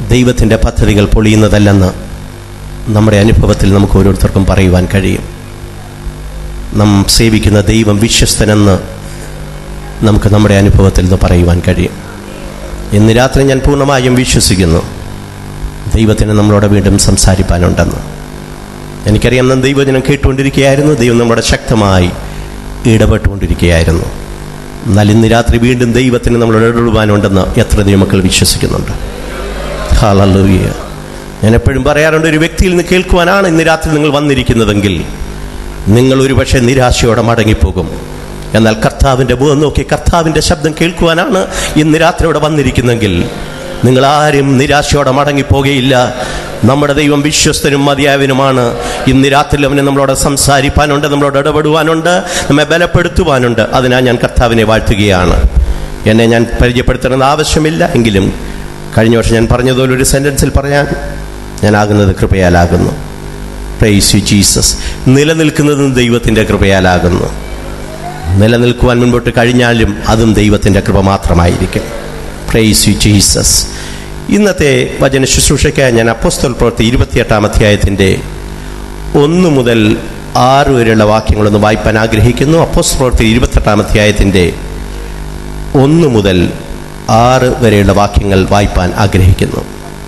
ദൈവത്തിൻ്റെ പദ്ധതികൾ പൊളിയുന്നതല്ലെന്ന് നമ്മുടെ അനുഭവത്തിൽ നമുക്ക് ഓരോരുത്തർക്കും പറയുവാൻ കഴിയും നാം സേവിക്കുന്ന ദൈവം വിശ്വസ്തനെന്ന് നമുക്ക് നമ്മുടെ അനുഭവത്തിൽ നിന്ന് പറയുവാൻ കഴിയും ഇന്ന് രാത്രി ഞാൻ പൂർണ്ണമായും വിശ്വസിക്കുന്നു ദൈവത്തിന് നമ്മളോട് വീണ്ടും സംസാരിപ്പാനുണ്ടെന്ന് എനിക്കറിയാം നാം ദൈവജനം കേട്ടുകൊണ്ടിരിക്കുകയായിരുന്നു ദൈവം നമ്മളോട് ശക്തമായി ഇടപെട്ടുകൊണ്ടിരിക്കുകയായിരുന്നു എന്നാൽ ഇന്ന് രാത്രി വീണ്ടും ദൈവത്തിന് നമ്മളോട് ഇടപെടുവാനുണ്ടെന്ന് എത്ര ദൈവമക്കൾ വിശ്വസിക്കുന്നുണ്ട് ഹാലൂയ ഞാൻ എപ്പോഴും പറയാറുണ്ട് ഒരു വ്യക്തിയിൽ നിന്ന് കേൾക്കുവാനാണ് ഇന്ന് രാത്രി നിങ്ങൾ വന്നിരിക്കുന്നതെങ്കിൽ നിങ്ങൾ ഒരുപക്ഷെ നിരാശയോടെ മടങ്ങിപ്പോകും എന്നാൽ കർത്താവിൻ്റെ മുഖം നോക്കി കർത്താവിൻ്റെ ശബ്ദം കേൾക്കുവാനാണ് ഇന്ന് രാത്രി ഇവിടെ വന്നിരിക്കുന്നെങ്കിൽ നിങ്ങൾ ആരും നിരാശയോടെ മടങ്ങിപ്പോകുകയില്ല നമ്മുടെ ദൈവം വിശ്വസ്തനും മതിയായവനുമാണ് ഇന്ന് രാത്രി അവന് നമ്മളോട് സംസാരിപ്പാനുണ്ട് നമ്മളോട് ഇടപെടുവാനുണ്ട് നമ്മെ ബലപ്പെടുത്തുവാനുണ്ട് അതിനാൽ ഞാൻ കർത്താവിനെ വാഴ്ത്തുകയാണ് എന്നെ ഞാൻ പരിചയപ്പെടുത്തണമെന്ന് ആവശ്യമില്ല എങ്കിലും കഴിഞ്ഞ വർഷം ഞാൻ പറഞ്ഞതുപോലെ ഒരു സെൻറ്റൻസിൽ പറയാൻ ഞാനാകുന്നത് കൃപയാലാകുന്നു പ്രൈസ് യു ജീസസ് നിലനിൽക്കുന്നതും ദൈവത്തിൻ്റെ കൃപയാലാകുന്നു നിലനിൽക്കുവാൻ മുൻപോട്ട് കഴിഞ്ഞാലും അതും ദൈവത്തിൻ്റെ കൃപ മാത്രമായിരിക്കും പ്രൈസ് യു ജീസസ് ഇന്നത്തെ വചന ശുശ്രൂഷയ്ക്കായി ഞാൻ അപ്പോസ്തൽ പ്രവൃത്തി ഇരുപത്തിയെട്ടാം അധ്യായത്തിൻ്റെ ഒന്ന് മുതൽ ആറ് വരെയുള്ള വാക്യങ്ങളൊന്ന് വായിപ്പാൻ ആഗ്രഹിക്കുന്നു അപ്പോസ്തൽ പ്രവൃത്തി ഇരുപത്തെട്ടാം അധ്യായത്തിൻ്റെ ഒന്ന് മുതൽ ആറ് വരെയുള്ള വാക്യങ്ങൾ വായിപ്പാൻ ആഗ്രഹിക്കുന്നു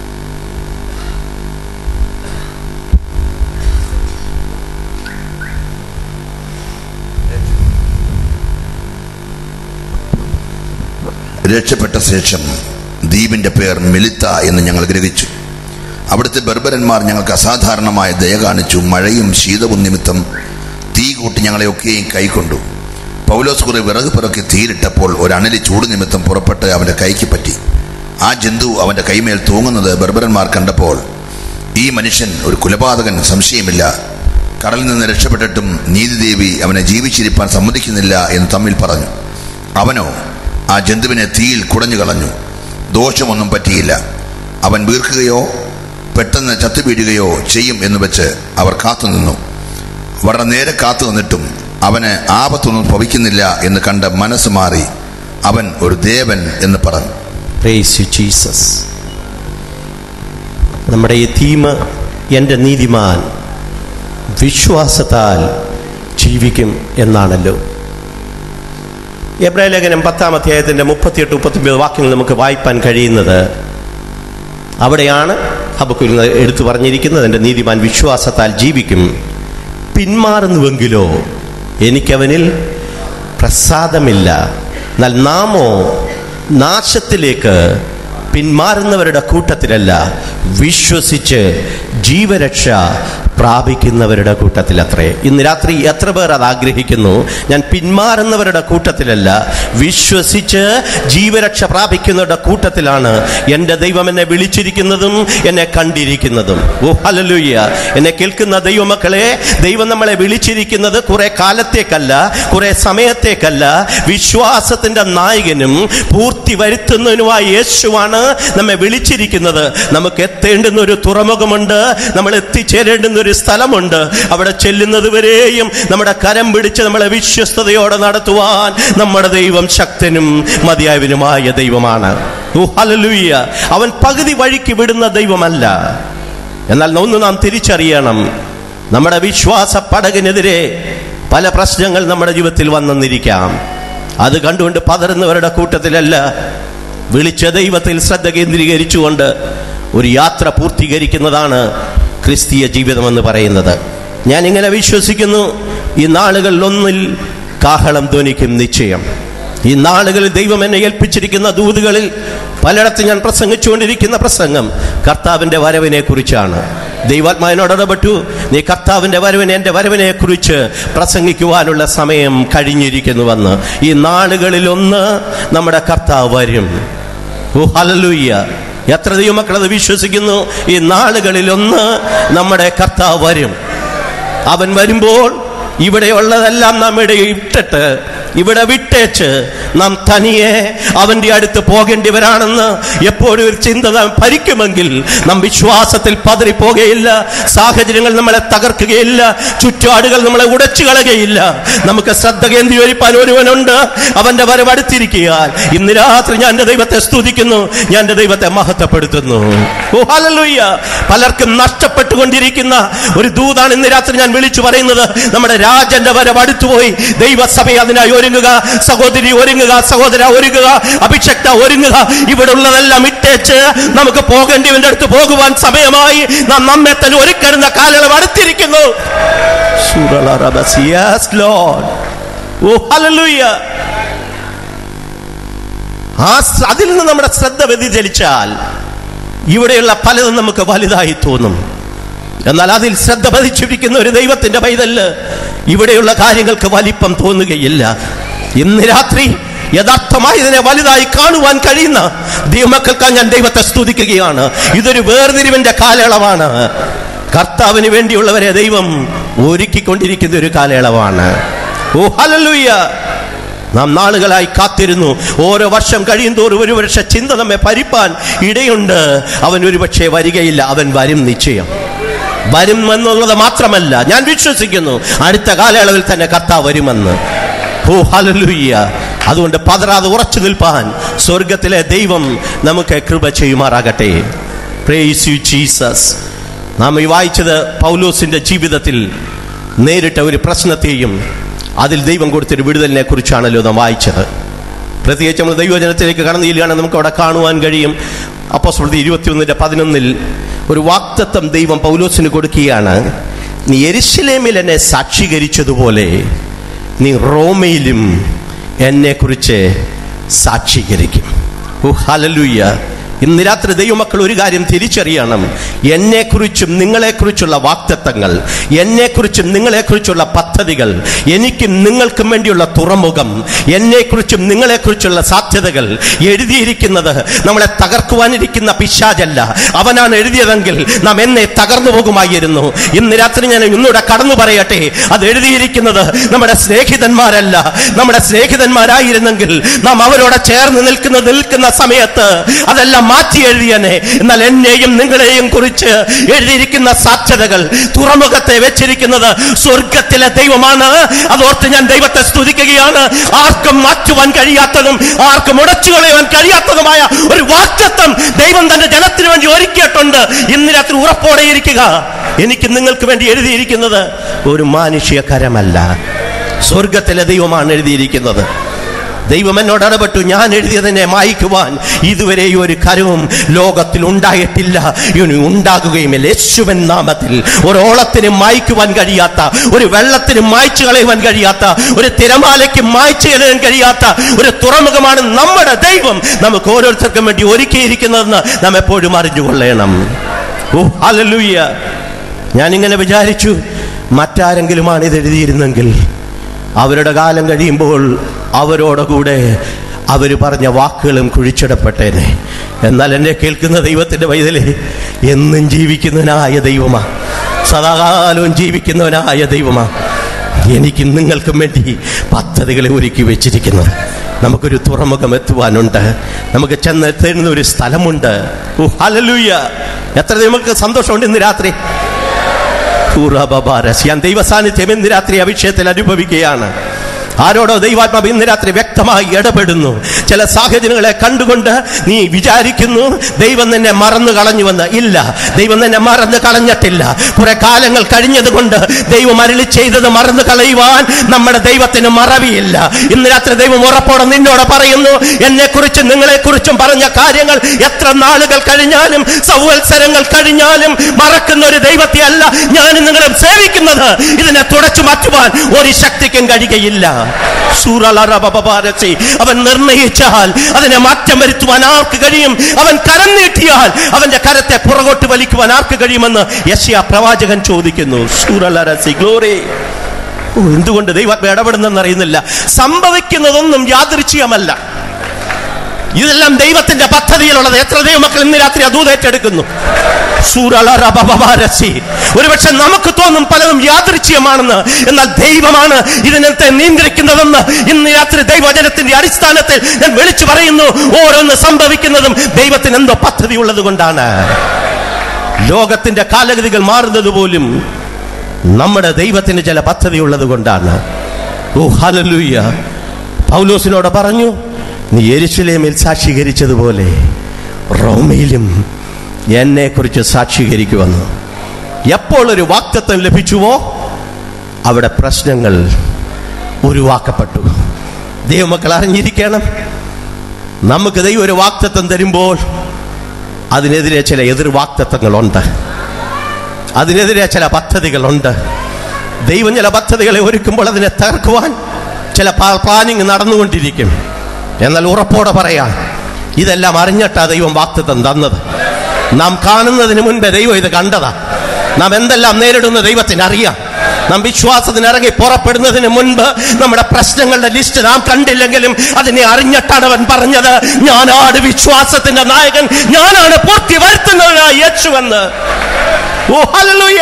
രക്ഷപ്പെട്ട ശേഷം ദ്വീപിന്റെ പേർ മെലിത്ത എന്ന് ഞങ്ങൾ ഗ്രഹിച്ചു അവിടുത്തെ ബർബരന്മാർ ഞങ്ങൾക്ക് അസാധാരണമായ ദയ കാണിച്ചു മഴയും ശീതവും നിമിത്തം തീ കൂട്ടി ഞങ്ങളെയൊക്കെയും കൈക്കൊണ്ടു പൗലോസ് കുറെ വിറക് പിറക്കി തീയിലിട്ടപ്പോൾ ഒരു അണലി ചൂട് നിമിത്തം പുറപ്പെട്ട് അവന്റെ കൈക്ക് പറ്റി ആ ജന്തു അവന്റെ കൈമേൽ തൂങ്ങുന്നത് ബർബരന്മാർ കണ്ടപ്പോൾ ഈ മനുഷ്യൻ ഒരു കുലപാതകൻ സംശയമില്ല കടലിൽ നിന്ന് രക്ഷപ്പെട്ടിട്ടും നീതിദേവി അവനെ ജീവിച്ചിരിപ്പാൻ സമ്മതിക്കുന്നില്ല എന്ന് തമ്മിൽ പറഞ്ഞു അവനോ ആ ജന്തുവിനെ തീയിൽ കുടഞ്ഞു കളഞ്ഞു ദോഷമൊന്നും പറ്റിയില്ല അവൻ വീർക്കുകയോ പെട്ടെന്ന് ചത്തുവീഴുകയോ ചെയ്യും എന്ന് വെച്ച് അവർ കാത്തുനിന്നു വളരെ നേരെ കാത്തു നിന്നിട്ടും അവന് ആപത്തൊന്നും ഭവിക്കുന്നില്ല എന്ന് കണ്ട് മനസ്സ് മാറി അവൻ ഒരു ദേവൻ എന്ന് പറഞ്ഞു പ്രേസ് യു ജീസസ് നമ്മുടെ ഈ തീം എൻ്റെ നീതിമാൻ വിശ്വാസത്താൽ ജീവിക്കും എന്നാണല്ലോ എബ്രായ ലേഖനം പത്താം അധ്യായത്തിൻ്റെ മുപ്പത്തിയെട്ട് മുപ്പത്തിയൊമ്പത് വാക്യങ്ങൾ നമുക്ക് വായിപ്പാൻ കഴിയുന്നത് അവിടെയാണ് ഹബക്കുൽ എടുത്തു പറഞ്ഞിരിക്കുന്നത് എൻ്റെ നീതിമാൻ വിശ്വാസത്താൽ ജീവിക്കും പിന്മാറുന്നുവെങ്കിലോ എനിക്കവനിൽ പ്രസാദമില്ല എന്നാൽ നാമോ നാശത്തിലേക്ക് പിന്മാറുന്നവരുടെ കൂട്ടത്തിലല്ല വിശ്വസിച്ച് ജീവരക്ഷ പ്രാപിക്കുന്നവരുടെ കൂട്ടത്തിലത്രേ ഇന്ന് രാത്രി എത്ര പേർ അത് ആഗ്രഹിക്കുന്നു ഞാൻ പിന്മാറുന്നവരുടെ കൂട്ടത്തിലല്ല വിശ്വസിച്ച് ജീവരക്ഷ പ്രാപിക്കുന്നവരുടെ കൂട്ടത്തിലാണ് എൻ്റെ ദൈവം എന്നെ വിളിച്ചിരിക്കുന്നതും എന്നെ കണ്ടിരിക്കുന്നതും ഓ ഹലലുയ്യ എന്നെ കേൾക്കുന്ന ദൈവമക്കളെ ദൈവം നമ്മളെ വിളിച്ചിരിക്കുന്നത് കുറെ കാലത്തേക്കല്ല കുറെ സമയത്തേക്കല്ല വിശ്വാസത്തിന്റെ നായകനും പൂർത്തി വരുത്തുന്നതിനുമായി യേശുവാണ് നമ്മെ വിളിച്ചിരിക്കുന്നത് നമുക്ക് എത്തേണ്ടുന്ന ഒരു തുറമുഖമുണ്ട് നമ്മൾ എത്തിച്ചേരേണ്ടുന്ന ഒരു സ്ഥലമുണ്ട് അവിടെ ചെല്ലുന്നത് വരെയും നമ്മുടെ കരം പിടിച്ച് നമ്മളെ വിശ്വസ്തയോടെ നടത്തുവാൻ നമ്മുടെ ദൈവം ശക്തനും മതിയായവനുമായ ദൈവമാണ് ഓ, ഹല്ലേലൂയ. അവൻ പകുതി വഴിക്ക് വിടുന്ന ദൈവമല്ല എന്നാൽ ഒന്ന് നാം തിരിച്ചറിയണം നമ്മുടെ വിശ്വാസ പടകിനെതിരെ പല പ്രശ്നങ്ങൾ നമ്മുടെ ജീവിതത്തിൽ വന്നെന്നിരിക്കാം അത് കണ്ടുകൊണ്ട് പതറുന്നവരുടെ കൂട്ടത്തിലല്ല വിളിച്ച ദൈവത്തിൽ ശ്രദ്ധ കേന്ദ്രീകരിച്ചുകൊണ്ട് ഒരു യാത്ര പൂർത്തീകരിക്കുന്നതാണ് ക്രിസ്തീയ ജീവിതമെന്ന് പറയുന്നത് ഞാൻ ഇങ്ങനെ വിശ്വസിക്കുന്നു ഈ നാളുകളിൽ ഒന്നിൽ കാഹളം ധ്വനിക്കും നിശ്ചയം ഈ നാളുകളിൽ ദൈവം എന്നെ ഏൽപ്പിച്ചിരിക്കുന്ന ദൂതുകളിൽ പലയിടത്തും ഞാൻ പ്രസംഗിച്ചുകൊണ്ടിരിക്കുന്ന പ്രസംഗം കർത്താവിൻ്റെ വരവിനെ കുറിച്ചാണ് ദൈവാത്മാവിനോട് ഇടപെട്ടു നീ കർത്താവിൻ്റെ വരവിനെ എൻ്റെ വരവിനെ കുറിച്ച് പ്രസംഗിക്കുവാനുള്ള സമയം കഴിഞ്ഞിരിക്കുന്നുവെന്ന് ഈ നാളുകളിൽ ഒന്ന് നമ്മുടെ കർത്താവ് വരും ഓ ഹല്ലേലൂയ എത്ര ദൈവമക്കൾ അത് വിശ്വസിക്കുന്നു ഈ നാളുകളിൽ ഒന്ന് നമ്മുടെ കർത്താവ് വരും അവൻ വരുമ്പോൾ ഇവിടെയുള്ളതെല്ലാം നാം ഇവിടെ ഇട്ടിട്ട് ഇവിടെ വിട്ടേച്ച് നാം തനിയെ അവന്റെ അടുത്ത് പോകേണ്ടിവരാണെന്ന് എപ്പോഴും ഒരു ചിന്ത നാം ഭരിക്കുമെങ്കിൽ നാം വിശ്വാസത്തിൽ പതറിപ്പോകുകയില്ല സാഹചര്യങ്ങൾ നമ്മളെ തകർക്കുകയില്ല ചുറ്റുപാടുകൾ നമ്മളെ ഉടച്ചു കളയുകയില്ല നമുക്ക് ശ്രദ്ധ കേന്ദ്രീകരിപ്പാൻ ഒരുവനുണ്ട് അവന്റെ വരവടുത്തിരിക്കുകയാൽ ഇന്ന് രാത്രി ഞാൻ എൻ്റെ ദൈവത്തെ സ്തുതിക്കുന്നു ഞാൻ എൻ്റെ ദൈവത്തെ മഹത്വപ്പെടുത്തുന്നു ഓ ഹല്ലേലൂയ പലർക്കും നഷ്ടപ്പെട്ടുകൊണ്ടിരിക്കുന്ന ഒരു ദൂതാണ് ഇന്ന് രാത്രി ഞാൻ വിളിച്ചു പറയുന്നത് നമ്മുടെ രാജന്റെ വരവ് അടുത്തുപോയി ദൈവസഭ അതിനായി ഒരുങ്ങുക സഹോദരി ഒരുങ്ങുക സഹോദര ഒരുങ്ങുക അഭിഷക്ത ഒരുങ്ങുക ഇവിടെ ഉള്ളതെല്ലാം ഇട്ടേച്ച് നമുക്ക് പോകേണ്ടിവന്റെ അടുത്ത് പോകുവാൻ സമയമായി നാം നമ്മെ തന്നെ ഒരുക്കരുന്ന കാലയളവ് അടുത്തിരിക്കുന്നു Yes, Lord. Oh, hallelujah. ആ സ- അതിൽ നിന്ന് നമ്മുടെ ശ്രദ്ധ വ്യതിചലിച്ചാൽ ഇവിടെയുള്ള പലതും നമുക്ക് വലുതായി തോന്നും എന്നാൽ അതിൽ ശ്രദ്ധ പതിച്ചിരിക്കുന്ന ഒരു ദൈവത്തിന്റെ പൈതല് ഇവിടെയുള്ള കാര്യങ്ങൾക്ക് വലിപ്പം തോന്നുകയില്ല ഇന്ന് രാത്രി യഥാർത്ഥമായി ഇതിനെ വലുതായി കാണുവാൻ കഴിയുന്ന ദൈവമക്കൾക്ക് ഞാൻ ദൈവത്തെ സ്തുതിക്കുകയാണ് ഇതൊരു വേർതിരിവിന്റെ കാലയളവാണ് കർത്താവിന് വേണ്ടിയുള്ളവരെ ദൈവം ഒരുക്കിക്കൊണ്ടിരിക്കുന്ന ഒരു കാലയളവാണ് ഓ ഹല്ലേലൂയ നാം നാളുകളായി കാത്തിരുന്നു ഓരോ വർഷം കഴിയും തോറും ഒരു വർഷ ചിന്ത നമ്മെ പരിപ്പാൻ ഇടയുണ്ട് അവൻ ഒരുപക്ഷെ വരികയില്ല അവൻ വരും നിശ്ചയം വരും എന്നുള്ളത് മാത്രമല്ല ഞാൻ വിശ്വസിക്കുന്നു അടുത്ത കാലയളവിൽ തന്നെ കർത്താവ് വരുമെന്ന് ഓ ഹല്ലേലൂയ അതുകൊണ്ട് പതറാതെ ഉറച്ചു നിൽപ്പാൻ സ്വർഗത്തിലെ ദൈവം നമുക്ക് കൃപ ചെയ്യുമാറാകട്ടെ പ്രേസ് യു ജീസസ് നാം ഈ വായിച്ചത് പൗലോസിന്റെ ജീവിതത്തിൽ നേരിട്ട ഒരു പ്രശ്നത്തെയും അതിൽ ദൈവം കൊടുത്തൊരു വിടുതലിനെ കുറിച്ചാണല്ലോ നാം വായിച്ചത് പ്രത്യേകിച്ച് നമ്മൾ ദൈവജനത്തിലേക്ക് കടന്നു ചെല്ലുകയാണെങ്കിൽ നമുക്ക് അവിടെ കാണുവാൻ കഴിയും അപ്പോൾ സ്മൃതി ഇരുപത്തിയൊന്നിന്റെ പതിനൊന്നിൽ ഒരു വാക്തത്വം ദൈവം പൗലോസിന് കൊടുക്കുകയാണ് നീ എരിശിലേമിൽ എന്നെ സാക്ഷീകരിച്ചതുപോലെ നീ റോമയിലും എന്നെക്കുറിച്ച് സാക്ഷീകരിക്കും ഓ ഹലലുയ്യ ഇന്ന് രാത്രി ദൈവമക്കൾ ഒരു കാര്യം തിരിച്ചറിയണം എന്നെക്കുറിച്ചും നിങ്ങളെക്കുറിച്ചുള്ള വാക്തത്വങ്ങൾ എന്നെക്കുറിച്ചും നിങ്ങളെക്കുറിച്ചുള്ള പദ്ധതികൾ എനിക്കും നിങ്ങൾക്കും വേണ്ടിയുള്ള തുറമുഖം എന്നെക്കുറിച്ചും നിങ്ങളെക്കുറിച്ചുള്ള സാധ്യതകൾ എഴുതിയിരിക്കുന്നത് നമ്മളെ തകർക്കുവാനിരിക്കുന്ന പിശാചല്ല അവനാണ് എഴുതിയതെങ്കിൽ നാം എന്നെ തകർന്നു പോകുമായിരുന്നു ഇന്ന് രാത്രി ഞാൻ ഇന്നൂടെ കടന്നു പറയട്ടെ അത് എഴുതിയിരിക്കുന്നത് നമ്മുടെ സ്നേഹിതന്മാരല്ല നമ്മുടെ സ്നേഹിതന്മാരായിരുന്നെങ്കിൽ നാം അവരോട് ചേർന്ന് നിൽക്കുന്ന നിൽക്കുന്ന സമയത്ത് അതെല്ലാം മാറ്റി എഴുതിയനെ എന്നാൽ എന്നെയും നിങ്ങളെയും കുറിച്ച് എഴുതിയിരിക്കുന്ന സാധ്യതകൾ തുറമുഖത്തെ വെച്ചിരിക്കുന്നത് സ്വർഗത്തിലെ ദൈവമാണ് അതോർത്ത് ഞാൻ ദൈവത്തെ സ്തുതിക്കുകയാണ് ആർക്കും മാറ്റുവാൻ കഴിയാത്തതും ആർക്കും ഉടച്ചു കളയുവാൻ കഴിയാത്തതുമായ ഒരു വാക്തത്വം ദൈവം തന്റെ ജനത്തിന് വേണ്ടി ഒരുക്കിയിട്ടുണ്ട് ഇന്ന് രാത്രി ഉറപ്പോടെ ഇരിക്കുക എനിക്ക് നിങ്ങൾക്ക് വേണ്ടി എഴുതിയിരിക്കുന്നത് ഒരു മാനുഷ്യ കരമല്ല സ്വർഗത്തിലെ ദൈവമാണ് എഴുതിയിരിക്കുന്നത് ദൈവം എന്നോട് ഇടപെട്ടു ഞാൻ എഴുതിയതിനെ മായ്ക്കുവാൻ ഇതുവരെ ഈ ഒരു കരവും ലോകത്തിൽ ഉണ്ടായിട്ടില്ല ഇനി ഉണ്ടാകുകയുമില്ല യേശുവൻ നാമത്തിൽ ഒരോളത്തിന് മായ്ക്കുവാൻ കഴിയാത്ത ഒരു വെള്ളത്തിന് മായ്ച്ചു കളയുവാൻ കഴിയാത്ത ഒരു തിരമാലയ്ക്ക് മായ്ച്ചു കളയാൻ കഴിയാത്ത ഒരു തുറമുഖമാണ് നമ്മുടെ ദൈവം നമുക്ക് ഓരോരുത്തർക്കും വേണ്ടി ഒരുക്കിയിരിക്കുന്നതെന്ന് നാം എപ്പോഴും അറിഞ്ഞുകൊള്ളണം ഓ ഹല്ലേലൂയ ഞാനിങ്ങനെ വിചാരിച്ചു മറ്റാരെങ്കിലുമാണ് ഇത് എഴുതിയിരുന്നെങ്കിൽ അവരുടെ കാലം കഴിയുമ്പോൾ അവരോട് കൂടെ അവർ പറഞ്ഞ വാക്കുകളും കുഴിച്ചിടപ്പെട്ടേനെ എന്നാൽ എന്നെ കേൾക്കുന്ന ദൈവത്തിൻ്റെ വൈതലേ എന്നും ജീവിക്കുന്നവനായ ദൈവമാ സദാകാലവും ജീവിക്കുന്നവനായ ദൈവമാ എനിക്കും നിങ്ങൾക്കും വേണ്ടി പദ്ധതികളെ ഒരുക്കി വെച്ചിരിക്കുന്നത് നമുക്കൊരു തുറമുഖം എത്തുവാനുണ്ട് നമുക്ക് ചെന്നെത്തുന്ന ഒരു സ്ഥലമുണ്ട് ഓ ഹല്ലേലൂയ എത്ര നമുക്ക് സന്തോഷമുണ്ട് ഇന്ന് രാത്രി ഊറാബാബാരസ്. ഞാൻ ദൈവ സാന്നിധ്യം ഇന്ന് രാത്രി ആ വിഷയത്തിൽ അനുഭവിക്കുകയാണ് ആരോടോ ദൈവാത്മാവ് ഇന്ന് രാത്രി വ്യക്തമായി ഇടപെടുന്നു ചില സാഹചര്യങ്ങളെ കണ്ടുകൊണ്ട് നീ വിചാരിക്കുന്നു ദൈവം നിന്നെ മറന്നു കളഞ്ഞുവെന്ന് ഇല്ല ദൈവം നിന്നെ മറന്നു കളഞ്ഞിട്ടില്ല കുറെ കാലങ്ങൾ കഴിഞ്ഞതുകൊണ്ട് ദൈവം അരളി ചെയ്തത് മറന്നു കളയുവാൻ നമ്മുടെ ദൈവത്തിന് മറവിയില്ല ഇന്ന് രാത്രി ദൈവം ഉറപ്പോടെ നിന്നോട് പറയുന്നു എന്നെ കുറിച്ചും നിങ്ങളെ കുറിച്ചും പറഞ്ഞ കാര്യങ്ങൾ എത്ര നാളുകൾ കഴിഞ്ഞാലും സൗവത്സരങ്ങൾ കഴിഞ്ഞാലും മറക്കുന്ന ഒരു ദൈവത്തെ അല്ല ഞാനും നിങ്ങളും സേവിക്കുന്നത് ഇതിനെ തുടച്ചു മാറ്റുവാൻ ഒരു ശക്തിക്കും കഴിയുകയില്ല സൂറലറബബാരസി. അവൻ നിർണയിച്ചാൽ അതിനെ മാറ്റം വരുത്തുവാൻ ആർക്ക് കഴിയും അവൻ കരം നീട്ടിയാൽ അവന്റെ കരത്തെ പുറകോട്ട് വലിക്കുവാൻ ആർക്ക് കഴിയുമെന്ന് യശ്യ പ്രവാചകൻ ചോദിക്കുന്നു സൂറലരസി ഗ്ലോറി ഓ എന്തുകൊണ്ട് ദൈവം ഇടപെടുന്നെന്ന് അറിയുന്നില്ല സംഭവിക്കുന്നതൊന്നും യാദൃച്ഛികമല്ല ഇതെല്ലാം ദൈവത്തിന്റെ പദ്ധതിയിലുള്ളത് എത്ര ദൈവമക്കൾ ഇന്ന് രാത്രി അതൂത് ഏറ്റെടുക്കുന്നു സൂരളറബബബാരസി. ഒരുപക്ഷെ നമുക്ക് തോന്നും പലതും യാദൃച്ഛ്യമാണെന്ന് എന്നാൽ ദൈവമാണ് ഇതിനത്തെ നിയന്ത്രിക്കുന്നതെന്ന് ഇന്ന് രാത്രി ദൈവവചനത്തിന്റെ അടിസ്ഥാനത്തിൽ ഞാൻ വിളിച്ചു പറയുന്നു ഓരോന്ന് സംഭവിക്കുന്നതും ദൈവത്തിന് എന്തോ പദ്ധതി ഉള്ളത് കൊണ്ടാണ് ലോകത്തിന്റെ കാലഗതികൾ മാറുന്നത് പോലും നമ്മുടെ ദൈവത്തിന് ചില പദ്ധതി ഉള്ളത് കൊണ്ടാണ് ഓ ഹലലൂയ പൗലോസിനോട് പറഞ്ഞു നീ എരിശിലേമിൽ സാക്ഷീകരിച്ചതുപോലെ റോമയിലും എന്നെ കുറിച്ച് സാക്ഷീകരിക്കുമെന്ന് എപ്പോൾ ഒരു വാക്തത്വം ലഭിച്ചുവോ അവിടെ പ്രശ്നങ്ങൾ ഉരുവാക്കപ്പെട്ടു ദൈവമക്കൾ അറിഞ്ഞിരിക്കണം നമുക്ക് ദൈവം ഒരു വാക്തത്വം തരുമ്പോൾ അതിനെതിരെ ചില എതിർ വാക്തത്വങ്ങളുണ്ട് അതിനെതിരെ ചില പദ്ധതികളുണ്ട് ദൈവം ചില പദ്ധതികളെ ഒരുക്കുമ്പോൾ അതിനെ തകർക്കുവാൻ ചില പ്ലാനിങ് നടന്നുകൊണ്ടിരിക്കും എന്നാൽ ഉറപ്പോടെ പറയാം ഇതെല്ലാം അറിഞ്ഞിട്ടാ ദൈവം വാക്തത്വം തന്നത് നാം കാണുന്നതിന് മുൻപേ ദൈവം ഇത് കണ്ടതാ നാം എന്തെല്ലാം നേരിടുന്ന ദൈവത്തിന് അറിയാം നാം വിശ്വാസത്തിന് ഇറങ്ങി പുറപ്പെടുന്നതിന് മുൻപ് നമ്മുടെ പ്രശ്നങ്ങളുടെ ലിസ്റ്റ് നാം കണ്ടില്ലെങ്കിലും അതിനെ അറിഞ്ഞിട്ടാണ് അവൻ പറഞ്ഞത് ഞാനാണ് വിശ്വാസത്തിന്റെ നായകൻ ഞാനാണ് പൂർത്തി വരുത്തുന്നവനായ യേശുവെന്ന് ഓ ഹല്ലേലൂയ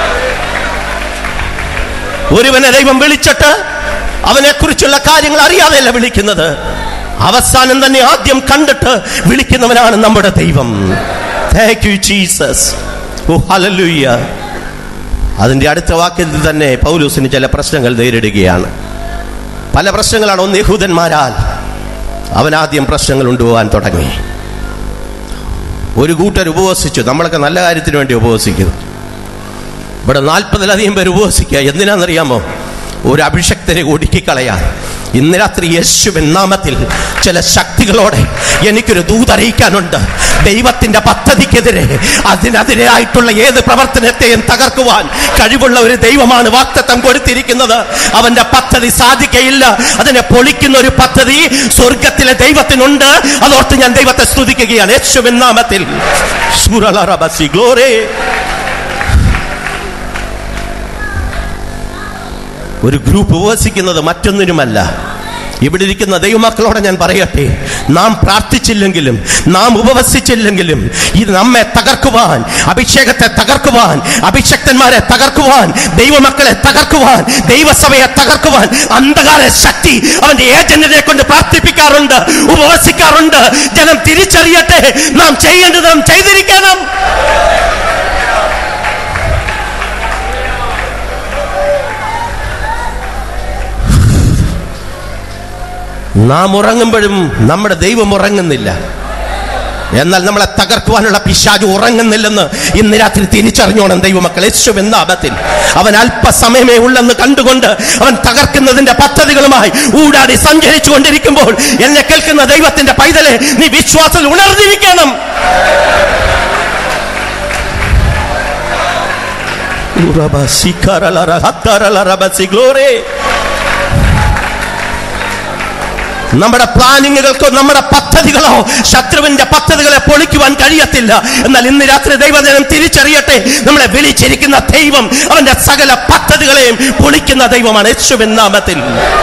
ഒരുവനെ ദൈവം വിളിച്ചിട്ട് അവനെ കുറിച്ചുള്ള കാര്യങ്ങൾ അറിയാതെയല്ല വിളിക്കുന്നത് അവസാനം തന്നെ ആദ്യം കണ്ടിട്ട് വിളിക്കുന്നവനാണ് നമ്മുടെ ദൈവം thank you Jesus oh hallelujah അതിന്റെ അടുത്ത വാക്യത്തിൽ തന്നെ പൗലൂസിന് ചില പ്രശ്നങ്ങൾ നേരിടുകയാണ് പല പ്രശ്നങ്ങളാണ് ഒന്ന് യഹൂദന്മാരാൽ അവൻ ആദ്യം പ്രശ്നങ്ങൾ കൊണ്ടുപോകാൻ തുടങ്ങി ഒരു കൂട്ടർ ഉപവസിച്ചു നമ്മളൊക്കെ നല്ല കാര്യത്തിന് വേണ്ടി ഉപവസിക്കുന്നു ഇവിടെ നാൽപ്പതിലധികം പേര് ഉപവസിക്കുക എന്തിനാണെന്നറിയാമോ ഒരു അഭിഷക്തനെ ഒടുക്കിക്കളയാൻ ഇന്ന് രാത്രി യേശുവിൻ നാമത്തിൽ ചില ശക്തികളോടെ എനിക്കൊരു ദൂതറിയിക്കാനുണ്ട് ദൈവത്തിന്റെ പദ്ധതിക്കെതിരെ അതിനെതിരായിട്ടുള്ള ഏത് പ്രവർത്തനത്തെയും തകർക്കുവാൻ കഴിവുള്ള ഒരു ദൈവമാണ് വാക്തത്വം കൊടുത്തിരിക്കുന്നത് അവന്റെ പദ്ധതി സാധിക്കയില്ല അതിനെ പൊളിക്കുന്ന ഒരു പദ്ധതി സ്വർഗത്തിലെ ദൈവത്തിനുണ്ട് അതോർത്ത് ഞാൻ ദൈവത്തെ സ്തുതിക്കുകയാണ് യേശുവിൻ നാമത്തിൽ സുരളറബസി ഗ്ലോറേ ഒരു ഗ്രൂപ്പ് ഉപവസിക്കുന്നത് മറ്റൊന്നിനുമല്ല ഇവിടെ ഇരിക്കുന്ന ദൈവമക്കളോട് ഞാൻ പറയട്ടെ നാം പ്രാർത്ഥിച്ചില്ലെങ്കിലും നാം ഉപവസിച്ചില്ലെങ്കിലും ഇത് നമ്മെ തകർക്കുവാൻ അഭിഷേകത്തെ തകർക്കുവാൻ അഭിഷക്തന്മാരെ തകർക്കുവാൻ ദൈവമക്കളെ തകർക്കുവാൻ ദൈവസഭയെ തകർക്കുവാൻ അന്ധകാര ശക്തി അവന്റെ ഏജന്റിനെ കൊണ്ട് പ്രാർത്ഥിപ്പിക്കാറുണ്ട് ഉപവസിക്കാറുണ്ട് ജനം തിരിച്ചറിയട്ടെ നാം ചെയ്യേണ്ടത് നാം ചെയ്തിരിക്കണം നാം ഉറങ്ങുമ്പോഴും നമ്മുടെ ദൈവം ഉറങ്ങുന്നില്ല എന്നാൽ നമ്മളെ തകർക്കുവാനുള്ള പിശാജ് ഉറങ്ങുന്നില്ലെന്ന് ഇന്ന് രാത്രി തിരിച്ചറിഞ്ഞോണം ദൈവമക്കൾ യേശു എന്ന അബത്തിൽ അവൻ അല്പസമയമേ ഉള്ളെന്ന് കണ്ടുകൊണ്ട് അവൻ തകർക്കുന്നതിന്റെ പദ്ധതികളുമായി ഊടാടി സഞ്ചരിച്ചു കൊണ്ടിരിക്കുമ്പോൾ എന്നെ കേൾക്കുന്ന ദൈവത്തിന്റെ പൈതലെ നീ വിശ്വാസത്തിൽ ഉണർന്നിരിക്കണം ഉറബസി കരളറ ഹത്തരളറബസി ഗ്ലോറേ നമ്മുടെ പ്ലാനിങ്ങുകൾക്കോ നമ്മുടെ പദ്ധതികളോ ശത്രുവിന്റെ പദ്ധതികളെ പൊളിക്കുവാൻ കഴിയത്തില്ല എന്നാൽ ഇന്ന് രാത്രി ദൈവജനം തിരിച്ചറിയട്ടെ നമ്മളെ വിളിച്ചിരിക്കുന്ന ദൈവം അവന്റെ സകല പദ്ധതികളെയും പൊളിക്കുന്ന ദൈവമാണ് യേശുവിൻ നാമത്തിൽ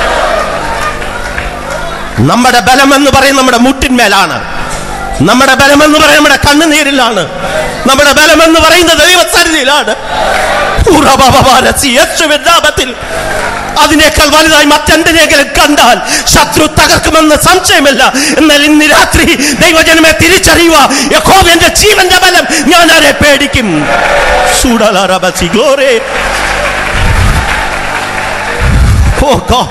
നമ്മുടെ ബലം എന്ന് പറയും നമ്മുടെ മുട്ടിന്മേലാണ് നമ്മുടെ ബലം എന്ന് പറയും നമ്മുടെ കണ്ണുനീരിലാണ് നമ്മുടെ ബലം എന്ന് പറയുന്നത് ദൈവസന്നിധിയിലാണ് ഉറവവവാരസി യേശുവിൻ നാമത്തിൽ അതിനേക്കാൾ വലുതായി മറ്റെന്തിനെങ്കിലും കണ്ടാൽ ശത്രു തകർക്കുമെന്ന് സംശയമില്ല എന്നാൽ ഇന്ന് രാത്രി ദൈവജനമെ തിരിച്ചറിയുക യഹോവന്റെ ജീവന്റെ ബലം ഞാൻ ആരെ പേടിക്കും സൂടലറബസി ഗ്ലോറേ ഓ God.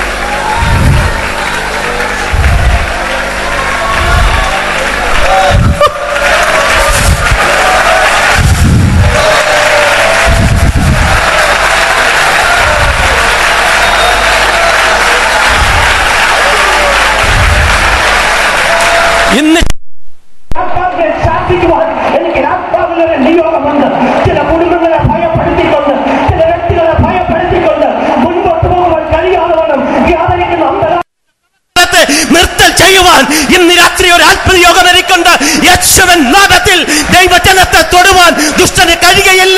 ഇന്ന് ആത്മാവിനെ ശാസിക്കുവാൻ എനിക്ക് ആത്മാവിലൊരു നിയോഗമുണ്ട് ചില കുടുംബങ്ങളെ ഭയപ്പെടുത്തിക്കൊണ്ട് ചില വ്യക്തികളെ ഭയപ്പെടുത്തിക്കൊണ്ട് മുൻപോട്ട് പോകുവാൻ കഴിയാതെ വണ്ണം യാതൊരിക്കുന്ന അന്ധകാര കാലത്ത് നിർത്തൽ ചെയ്യുവാൻ ഇന്ന് രാത്രി ഒരു അത്ഭുത യോഗം എനിക്കുണ്ട് യക്ഷവൻ നാദത്തിൽ ദൈവജനത്തെ തൊടുവാൻ ദുഷ്ടന് കഴിയുകയില്ല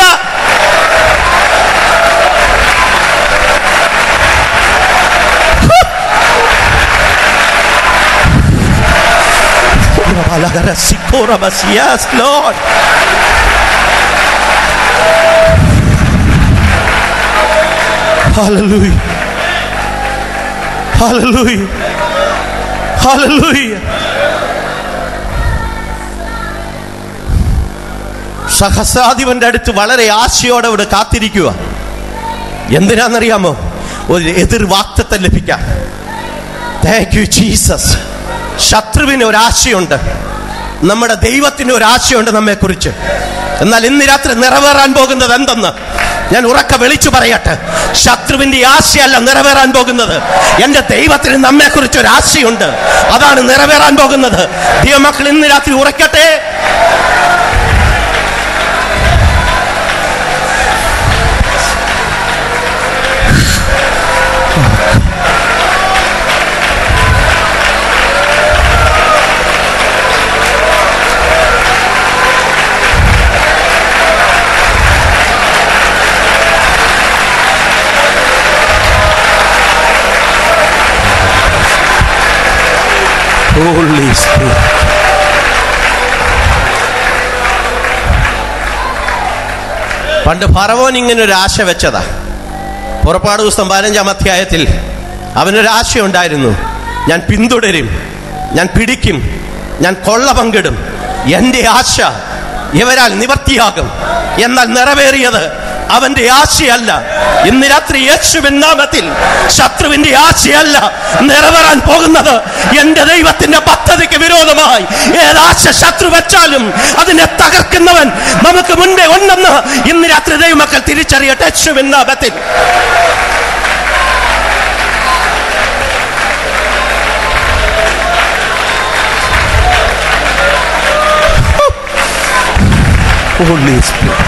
Palagara Sikorabas. Yes, Lord. Hallelujah. Hallelujah. Hallelujah. സഹസ്രാധിപന്റെ അടുത്ത് വളരെ ആശയോടെ അവിടെ കാത്തിരിക്കുക എന്തിനാണെന്നറിയാമോ ഒരു എതിർ വാക്തത്വം ലഭിക്കാം താങ്ക് യു ജീസസ് ശത്രുവിന് ഒരാശയുണ്ട് നമ്മുടെ ദൈവത്തിന് ഒരാശയുണ്ട് നമ്മെക്കുറിച്ച് എന്നാൽ ഇന്ന് രാത്രി നിറവേറാൻ പോകുന്നത് എന്തെന്ന് ഞാൻ ഉറക്ക വിളിച്ചു പറയട്ടെ ശത്രുവിന്റെ ആശയല്ല നിറവേറാൻ പോകുന്നത് എന്റെ ദൈവത്തിന് നമ്മെക്കുറിച്ച് ഒരു ആശയുണ്ട് അതാണ് നിറവേറാൻ പോകുന്നത് ദൈവമക്കൾ ഇന്ന് രാത്രി ഉറക്കട്ടെ Holy Spirit. പണ്ട് ഫറവോൻ ഇങ്ങനെ ഒരു ആശ വെച്ചതാ പുറപ്പാട് ദിവസം പതിനഞ്ചാം അധ്യായത്തിൽ അവനൊരു ആശയുണ്ടായിരുന്നു ഞാൻ പിന്തുടരും ഞാൻ പിടിക്കും ഞാൻ കൊള്ള പങ്കിടും എൻ്റെ ആശ ഇവരാൽ നിവർത്തിയാകും എന്നാൽ നിറവേറിയത് അവന്റെ ആശയല്ല ഇന്ന് രാത്രി യേശുവിൻ നാമത്തിൽ ശത്രുവിന്റെ ആശയല്ല നിറവേറാൻ പോകുന്നത് എന്റെ ദൈവത്തിന്റെ പദ്ധതിക്ക് വിരോധമായി ഏതാശ ശത്രു വെച്ചാലും അതിനെ തകർക്കുന്നവൻ നമുക്ക് മുൻപേ ഉണ്ടെന്ന് ഇന്ന് രാത്രി ദൈവമക്കൾ തിരിച്ചറിയട്ടെ യേശുവിൻ നാമത്തിൽ Holy Spirit.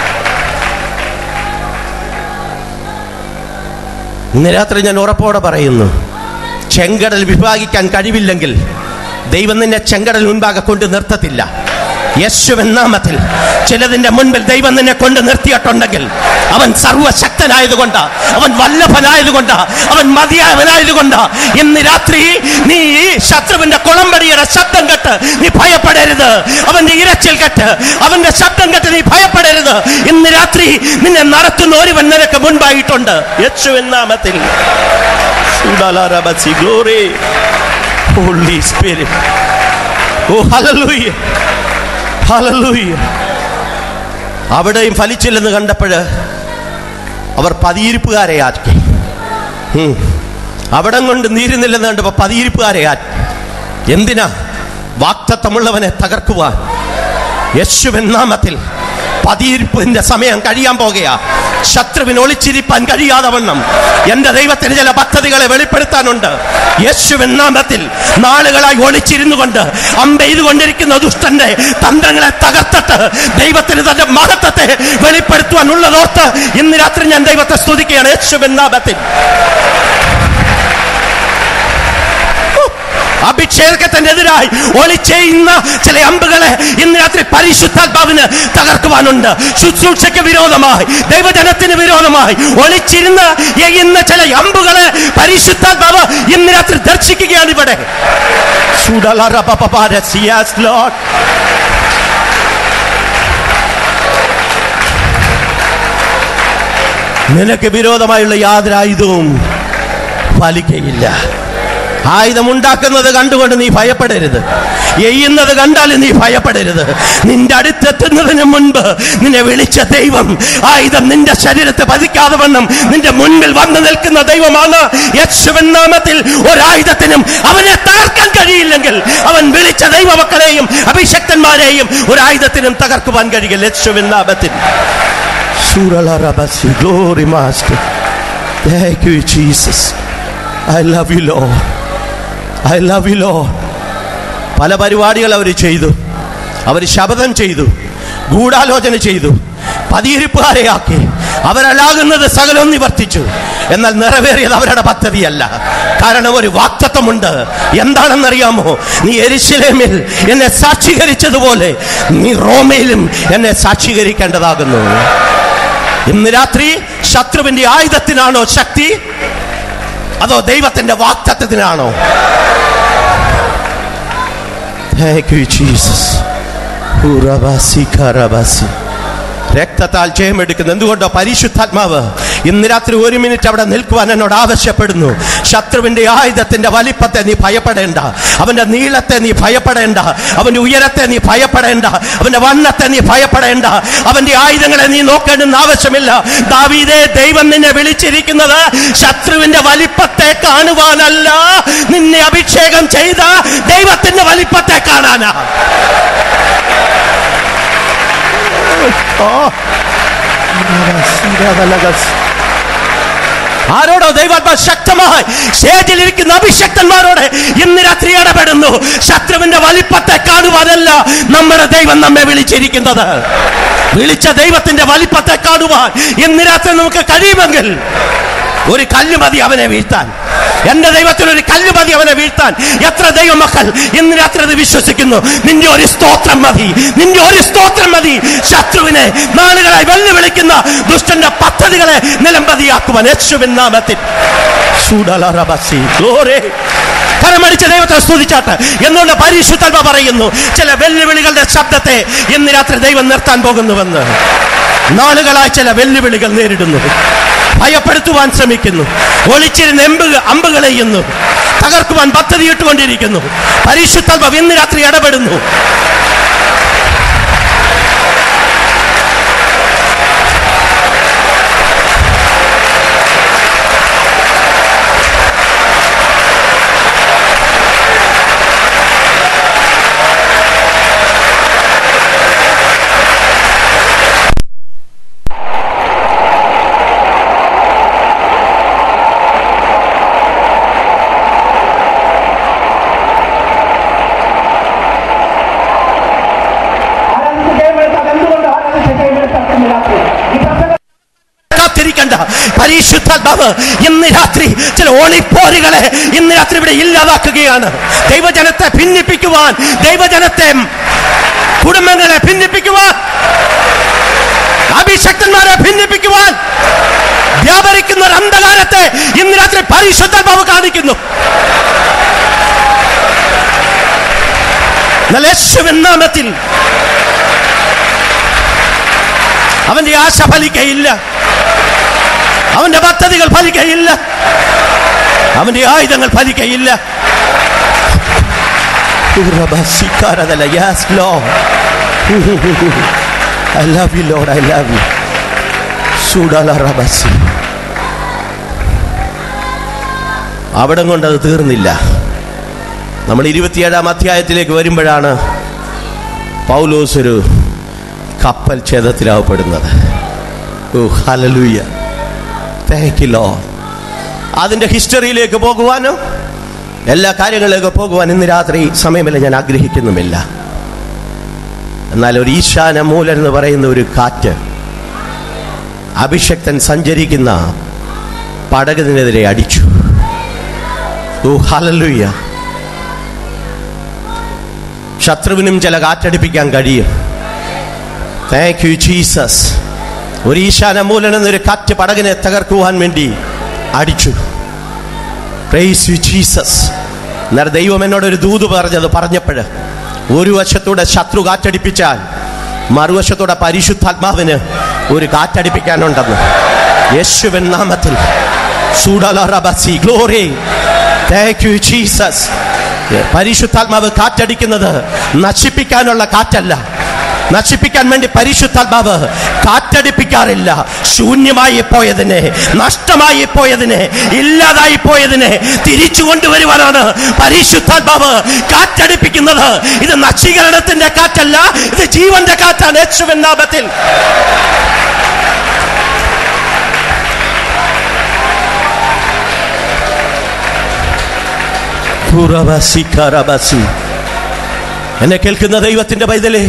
ഇന്ന് രാത്രി ഞാൻ ഉറപ്പോടെ പറയുന്നു ചെങ്കടൽ വിഭാഗിക്കാൻ കഴിവില്ലെങ്കിൽ ദൈവം നിന്നെ ചെങ്കടൽ മുൻപാകെ കൊണ്ട് നിർത്തത്തില്ല യേശുവിൻ നാമത്തിൽ ചിലതിന്റെ മുൻപിൽ ദൈവം നിന്നെ കൊണ്ട് നിർത്തിയിട്ടുണ്ടെങ്കിൽ അവൻ സർവശക്തനായതുകൊണ്ട് അവൻ വല്ലഭനായതുകൊണ്ട് അവൻ മതിയായവനായതുകൊണ്ട് ഇന്ന് രാത്രി നീ ഈ ശത്രുവിന്റെ കുളമ്പടിയുടെ ശബ്ദം കേട്ട് നീ ഭയപ്പെടരുത് അവന്റെ ഇരച്ചിൽ കേട്ട് അവന്റെ ശബ്ദം കേട്ട് നീ ഭയപ്പെടരുത് ഇന്ന് രാത്രി നിന്നെ നടത്തുന്ന ഒരുവൻ നിനക്ക് മുൻപായിട്ടുണ്ട് യേശുവിൻ നാമത്തിൽ Sudalarabasi, glory. Holy Spirit. Oh, hallelujah. Hallelujah. അവിടെയും ഫലിച്ചില്ലെന്ന് കണ്ടപ്പോൾ അവർ പതിയിരിപ്പുകാരെ ആക്കി ഉം. അവിടം കൊണ്ട് നീരുന്നില്ലെന്ന് കണ്ടപ്പോൾ പതിയിരിപ്പുകാരെ ആക്കി എന്തിനാ വാക്തത്വമുള്ളവനെ തകർക്കുവാൻ യേശുവിൻ നാമത്തിൽ പതിയിരിപ്പിന്റെ സമയം കഴിയാൻ പോകുകയാ ശത്രുവിന് ഒളിച്ചിരിപ്പാൻ കഴിയാതെ വണ്ണം എന്റെ ദൈവത്തിന് ചില പദ്ധതികളെ വെളിപ്പെടുത്താനുണ്ട് യേശുവിൻ നാമത്തിൽ നാളുകളായി ഒളിച്ചിരുന്നു കൊണ്ട് അമ്പെയ്തുകൊണ്ടിരിക്കുന്ന ദുഷ്ടന്റെ തന്ത്രങ്ങളെ തകർത്തിട്ട് ദൈവത്തിന് തന്റെ മഹത്വത്തെ വെളിപ്പെടുത്തുവാനുള്ളതോർത്ത് ഇന്ന് രാത്രി ഞാൻ ദൈവത്തെ സ്തുതിക്കുകയാണ് യേശുവിൻ നാമത്തിൽ അഭിഷേകത്തിനെതിരായി ഒളിച്ചെയ്യുന്ന ചില അമ്പുകളെ ഇന്ന് രാത്രി പരിശുദ്ധാത്മാവിന് തകർക്കുവാനുണ്ട് ശുശ്രൂഷയ്ക്ക് വിരോധമായി ദൈവജനത്തിന് വിരോധമായി ഒളിച്ചിരുന്ന് എയ്യുന്ന ചില അമ്പുകളെ പരിശുദ്ധാത്മാവ് ഇന്ന് രാത്രി ദർശിക്കുകയാണ് ഇവിടെ സുഡലറപപപാരസ്. Yes, Lord. നിനക്ക് വിരോധമായുള്ള യാതൊരു ആയുധവും ഫലിക്കയില്ല ആയുധം ഉണ്ടാക്കുന്നത് കണ്ടുകൊണ്ട് നീ ഭയപ്പെടരുത് എയ്യുന്നത് കണ്ടാൽ നീ ഭയപ്പെടരുത് നിന്റെ അടുത്തെത്തുന്നതിന് മുൻപ് നിന്നെ വിളിച്ച ദൈവം ആയുധം നിന്റെ ശരീരത്തെ പതിക്കാതെ വണ്ണം നിന്റെ മുൻപിൽ വന്നു നിൽക്കുന്ന ദൈവമാണ് യേശുവൻ നാമത്തിൽ ഒരായുധത്തിനും അവനെ തകർക്കാൻ കഴിയില്ലെങ്കിൽ അവൻ വിളിച്ച ദൈവമക്കളെയും അഭിഷക്തന്മാരെയും ഒരായുധത്തിനും തകർക്കുവാൻ കഴിയില്ല യേശുവൻ നാമത്തിൽ Suralabasi, glory master. Thank you, Jesus. I love you, Lord. I love you, Lord. പല പരിപാടികൾ അവർ ചെയ്തു അവർ ശപഥം ചെയ്തു ഗൂഢാലോചന ചെയ്തു പതിയിരിപ്പുകാരെയാക്കി അവരലാകുന്നത് സകലം നിവർത്തിച്ചു എന്നാൽ നിറവേറിയത് അവരുടെ പദ്ധതിയല്ല കാരണം ഒരു വാക്തത്വമുണ്ട് എന്താണെന്നറിയാമോ നീ എരിശിലേമിൽ എന്നെ സാക്ഷീകരിച്ചതുപോലെ നീ റോമയിലും എന്നെ സാക്ഷീകരിക്കേണ്ടതാകുന്നു ഇന്ന് രാത്രി ശത്രുവിന്റെ ആയുധത്തിനാണോ ശക്തി അതോ ദൈവത്തിന്റെ വാക്തത്വത്തിനാണോ Thank you, Jesus. ഉറബാസി കറബാസി. രക്തത്താൽ ജയമെടുക്കുന്നു എന്തുകൊണ്ടോ പരിശുദ്ധാത്മാവ് ഇന്ന് രാത്രി ഒരു മിനിറ്റ് അവിടെ നിൽക്കുവാൻ എന്നോട് ആവശ്യപ്പെടുന്നു ശത്രുവിന്റെ ആയുധത്തിന്റെ വലിപ്പത്തെ നീ ഭയപ്പെടേണ്ട അവന്റെ നീളത്തെ നീ ഭയപ്പെടേണ്ട അവന്റെ ഉയരത്തെ നീ ഭയപ്പെടേണ്ട അവന്റെ വണ്ണത്തെ നീ ഭയപ്പെടേണ്ട അവന്റെ ആയുധങ്ങളെ നീ നോക്കേണ്ടെന്ന് ആവശ്യമില്ല ദാവീദേ ദൈവം നിന്നെ വിളിച്ചിരിക്കുന്നത് ശത്രുവിന്റെ വലിപ്പത്തെ കാണുവാനല്ല നിന്നെ അഭിഷേകം ചെയ്ത ദൈവത്തിന്റെ വലിപ്പത്തെ കാണാനാ ആരോടോ ദൈവാത്മ ശക്തമായി സ്റ്റേജിലിരിക്കുന്ന അഭിഷക്തന്മാരോട് ഇന്ന് രാത്രി ഇടപെടുന്നു ശത്രുവിന്റെ വലിപ്പത്തെ കാണുവാനല്ല നമ്മുടെ ദൈവം നമ്മെ വിളിച്ചിരിക്കുന്നത് വിളിച്ച ദൈവത്തിന്റെ വലിപ്പത്തെ കാണുവാൻ ഇന്ന് രാത്രി നമുക്ക് കഴിയുമെങ്കിൽ ഒരു കല്ല് മതി അവനെ വീഴ്ത്താൻ എന്റെ ദൈവത്തിന് ഒരു കല്ല് മതി അവനെ വീഴ്ത്താൻ എത്ര ദൈവമക്കൾ ഇന്ന് രാത്രി അത് വിശ്വസിക്കുന്നു നിന്റെ ഒരു സ്തോത്രം മതി നിന്റെ ഒരു സ്തോത്രം മതി ശത്രുവിനെ നാളുകളായി വെല്ലുവിളിക്കുന്ന ദുഷ്ടന്റെ പദ്ധതികളെ നിലംപതിയാക്കുവാൻ യേശുവിൻ നാമത്തിൽ ചൂടലറബസി. Glory. കരമടിച്ച ദൈവത്തെ സ്തുതിച്ചാട്ട് എന്നുള്ള പരിശുദ്ധ പറയുന്നു ചില വെല്ലുവിളികളുടെ ശബ്ദത്തെ ഇന്ന് രാത്രി ദൈവം നിർത്താൻ പോകുന്നുവെന്ന് നാളുകളായി ചില വെല്ലുവിളികൾ നേരിടുന്നു ഭയപ്പെടുത്തുവാൻ ശ്രമിക്കുന്നു ഒളിച്ചിരുന്ന് എമ്പ് അമ്പുകൾ ചെയ്യുന്നു തകർക്കുവാൻ പദ്ധതി ഇട്ടുകൊണ്ടിരിക്കുന്നു പരിശുദ്ധ ഇന്ന് രാത്രി ഇടപെടുന്നു ആരാധിച്ച് ജയമെടുത്താൽ എന്തുകൊണ്ട് ആരാധിച്ച് ജയമെടുത്താൽ ഇന്ന് രാത്രി ഈ പ്രസംഗം കാത്തിരിക്കണ്ട പരിശുദ്ധാത്മാവ് ഇന്ന് രാത്രി ചില ഒളിപ്പോരുകളെ ഇന്ന് രാത്രി ഇവിടെ ഇല്ലാതാക്കുകയാണ് ദൈവജനത്തെ ഭിന്നിപ്പിക്കുവാൻ ദൈവജനത്തെ കുടുംബങ്ങളെ ഭിന്നിപ്പിക്കുവാൻ അഭിഷക്തന്മാരെ ഭിന്നിപ്പിക്കുവാൻ വ്യാപരിക്കുന്ന ഒരു അന്ധകാരത്തെ ഇന്ന് രാത്രി പരിശുദ്ധാത്മാവ് കാണിക്കുന്നു എന്നാൽ യേശുവിൻ നാമത്തിൽ അവന്റെ ആശ ഫലിക്കയില്ല അവന്റെ പദ്ധതികൾ ഫലിക്കയില്ല അവന്റെ ആയുധങ്ങൾ ഫലിക്കയില്ല ഉറബസിക്കാരതല്ല. Yes, Lord. I love you, Lord. I love you. സുഡാല റബസി. അവിടം കൊണ്ട് അത് തീർന്നില്ല നമ്മൾ ഇരുപത്തിയേഴാം അധ്യായത്തിലേക്ക് വരുമ്പോഴാണ് പൗലോസ് ഒരു കപ്പൽ ഛേദത്തിലാവപ്പെടുന്നത് oh hallelujah thank you lord അതിന്റെ ഹിസ്റ്ററിയിലേക്ക് പോകുവാനോ എല്ലാ കാര്യങ്ങളിലേക്ക് പോകുവാൻ ഇന്ന് രാത്രി സമയമില്ല ഞാൻ ആഗ്രഹിക്കുന്നുമില്ല എന്നാൽ ഒരു ഈശാന മൂലൻ എന്ന് പറയുന്ന ഒരു കാറ്റ് അഭിഷക്തൻ സഞ്ചരിക്കുന്ന പടകത്തിനെതിരെ അടിച്ചു ഓ ഹലലുയ്യ ശത്രുവിനും ചില കാറ്റടിപ്പിക്കാൻ കഴിയും താങ്ക് യു ജീസസ് ഒരു ഈശാന മൂലൻ എന്നൊരു കാറ്റ് പടകിനെ തകർക്കുവാൻ വേണ്ടി അടിച്ചു പ്രൈസ് യു ജീസസ് എന്നാൽ ദൈവം എന്നോട് ഒരു ദൂത് പറഞ്ഞത് പറഞ്ഞപ്പോൾ ഒരു വശത്തൂടെ ശത്രു കാറ്റടിപ്പിച്ചാൽ മറുവശത്തൂടെ പരിശുദ്ധാത്മാവിന് ഒരു കാറ്റടിപ്പിക്കാനുണ്ടെന്ന് യേശുവൻ നാമത്തിൽ സൂഡലറബസി ഗ്ലോറി താങ്ക് യു ജീസസ് പരിശുദ്ധാത്മാവ് കാറ്റടിക്കുന്നത് നശിപ്പിക്കാനുള്ള കാറ്റല്ല നശിപ്പിക്കാൻ വേണ്ടി പരിശുദ്ധാത്മാവ് കാറ്റടിപ്പിക്കാറില്ല ശൂന്യമായി പോയതിനെ നഷ്ടമായി പോയതിനെ ഇല്ലാതായി പോയതിനെ തിരിച്ചു കൊണ്ടുവരുവാനാണ് പരിശുദ്ധാത്മാവ് കാറ്റടിപ്പിക്കുന്നത് ഇത് നശീകരണത്തിന്റെ കാറ്റല്ല ഇത് ജീവന്റെ കാറ്റാണ് യേശുവിൻ നാമത്തിൽ പുറവസി കറബസി എന്നെ കേൾക്കുന്ന ദൈവത്തിന്റെ പൈതലേ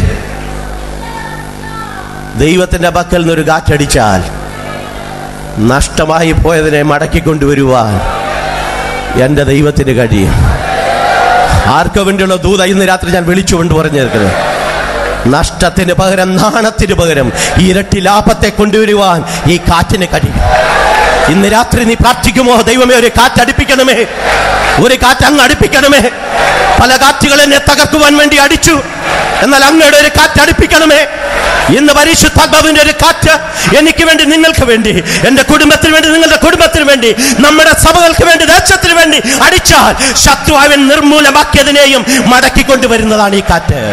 ദൈവത്തിന്റെ പക്കൽ നിന്നൊരു കാറ്റടിച്ചാൽ നഷ്ടമായി പോയതിനെ മടക്കിക്കൊണ്ടുവരുവാൻ എൻ്റെ ദൈവത്തിന് കഴിയും ആർക്കു വേണ്ടിയുള്ള ദൂത ഇന്ന് രാത്രി ഞാൻ വിളിച്ചുകൊണ്ട് പറഞ്ഞിരിക്കുന്നത് നഷ്ടത്തിന് പകരം നാണത്തിന് പകരം ഇരട്ടി ലാഭത്തെ കൊണ്ടുവരുവാൻ ഈ കാറ്റിന് കഴിയും ഇന്ന് രാത്രി നീ പ്രാർത്ഥിക്കുമോ ദൈവമേ ഒരു കാറ്റ് അടുപ്പിക്കണമേ ഒരു കാറ്റ് അങ്ങ് അടുപ്പിക്കണമേ പല കാറ്റുകൾ എന്നെ തകർക്കുവാൻ വേണ്ടി അടിച്ചു എന്നാൽ അങ്ങയുടെ ഒരു കാറ്റ് അടുപ്പിക്കണമേ ഇന്ന് പരിശുദ്ധാത്മാവിന്റെ ഒരു കാറ്റ് എനിക്ക് വേണ്ടി നിങ്ങൾക്ക് വേണ്ടി എന്റെ കുടുംബത്തിന് വേണ്ടി നിങ്ങളുടെ കുടുംബത്തിന് വേണ്ടി നമ്മുടെ സഭകൾക്ക് വേണ്ടി ദേശത്തിന് വേണ്ടി അടിച്ചാൽ ശത്രു അവൻ നിർമൂലമാക്കിയതിനെയും മടക്കിക്കൊണ്ടുവരുന്നതാണ് ഈ കാറ്റ്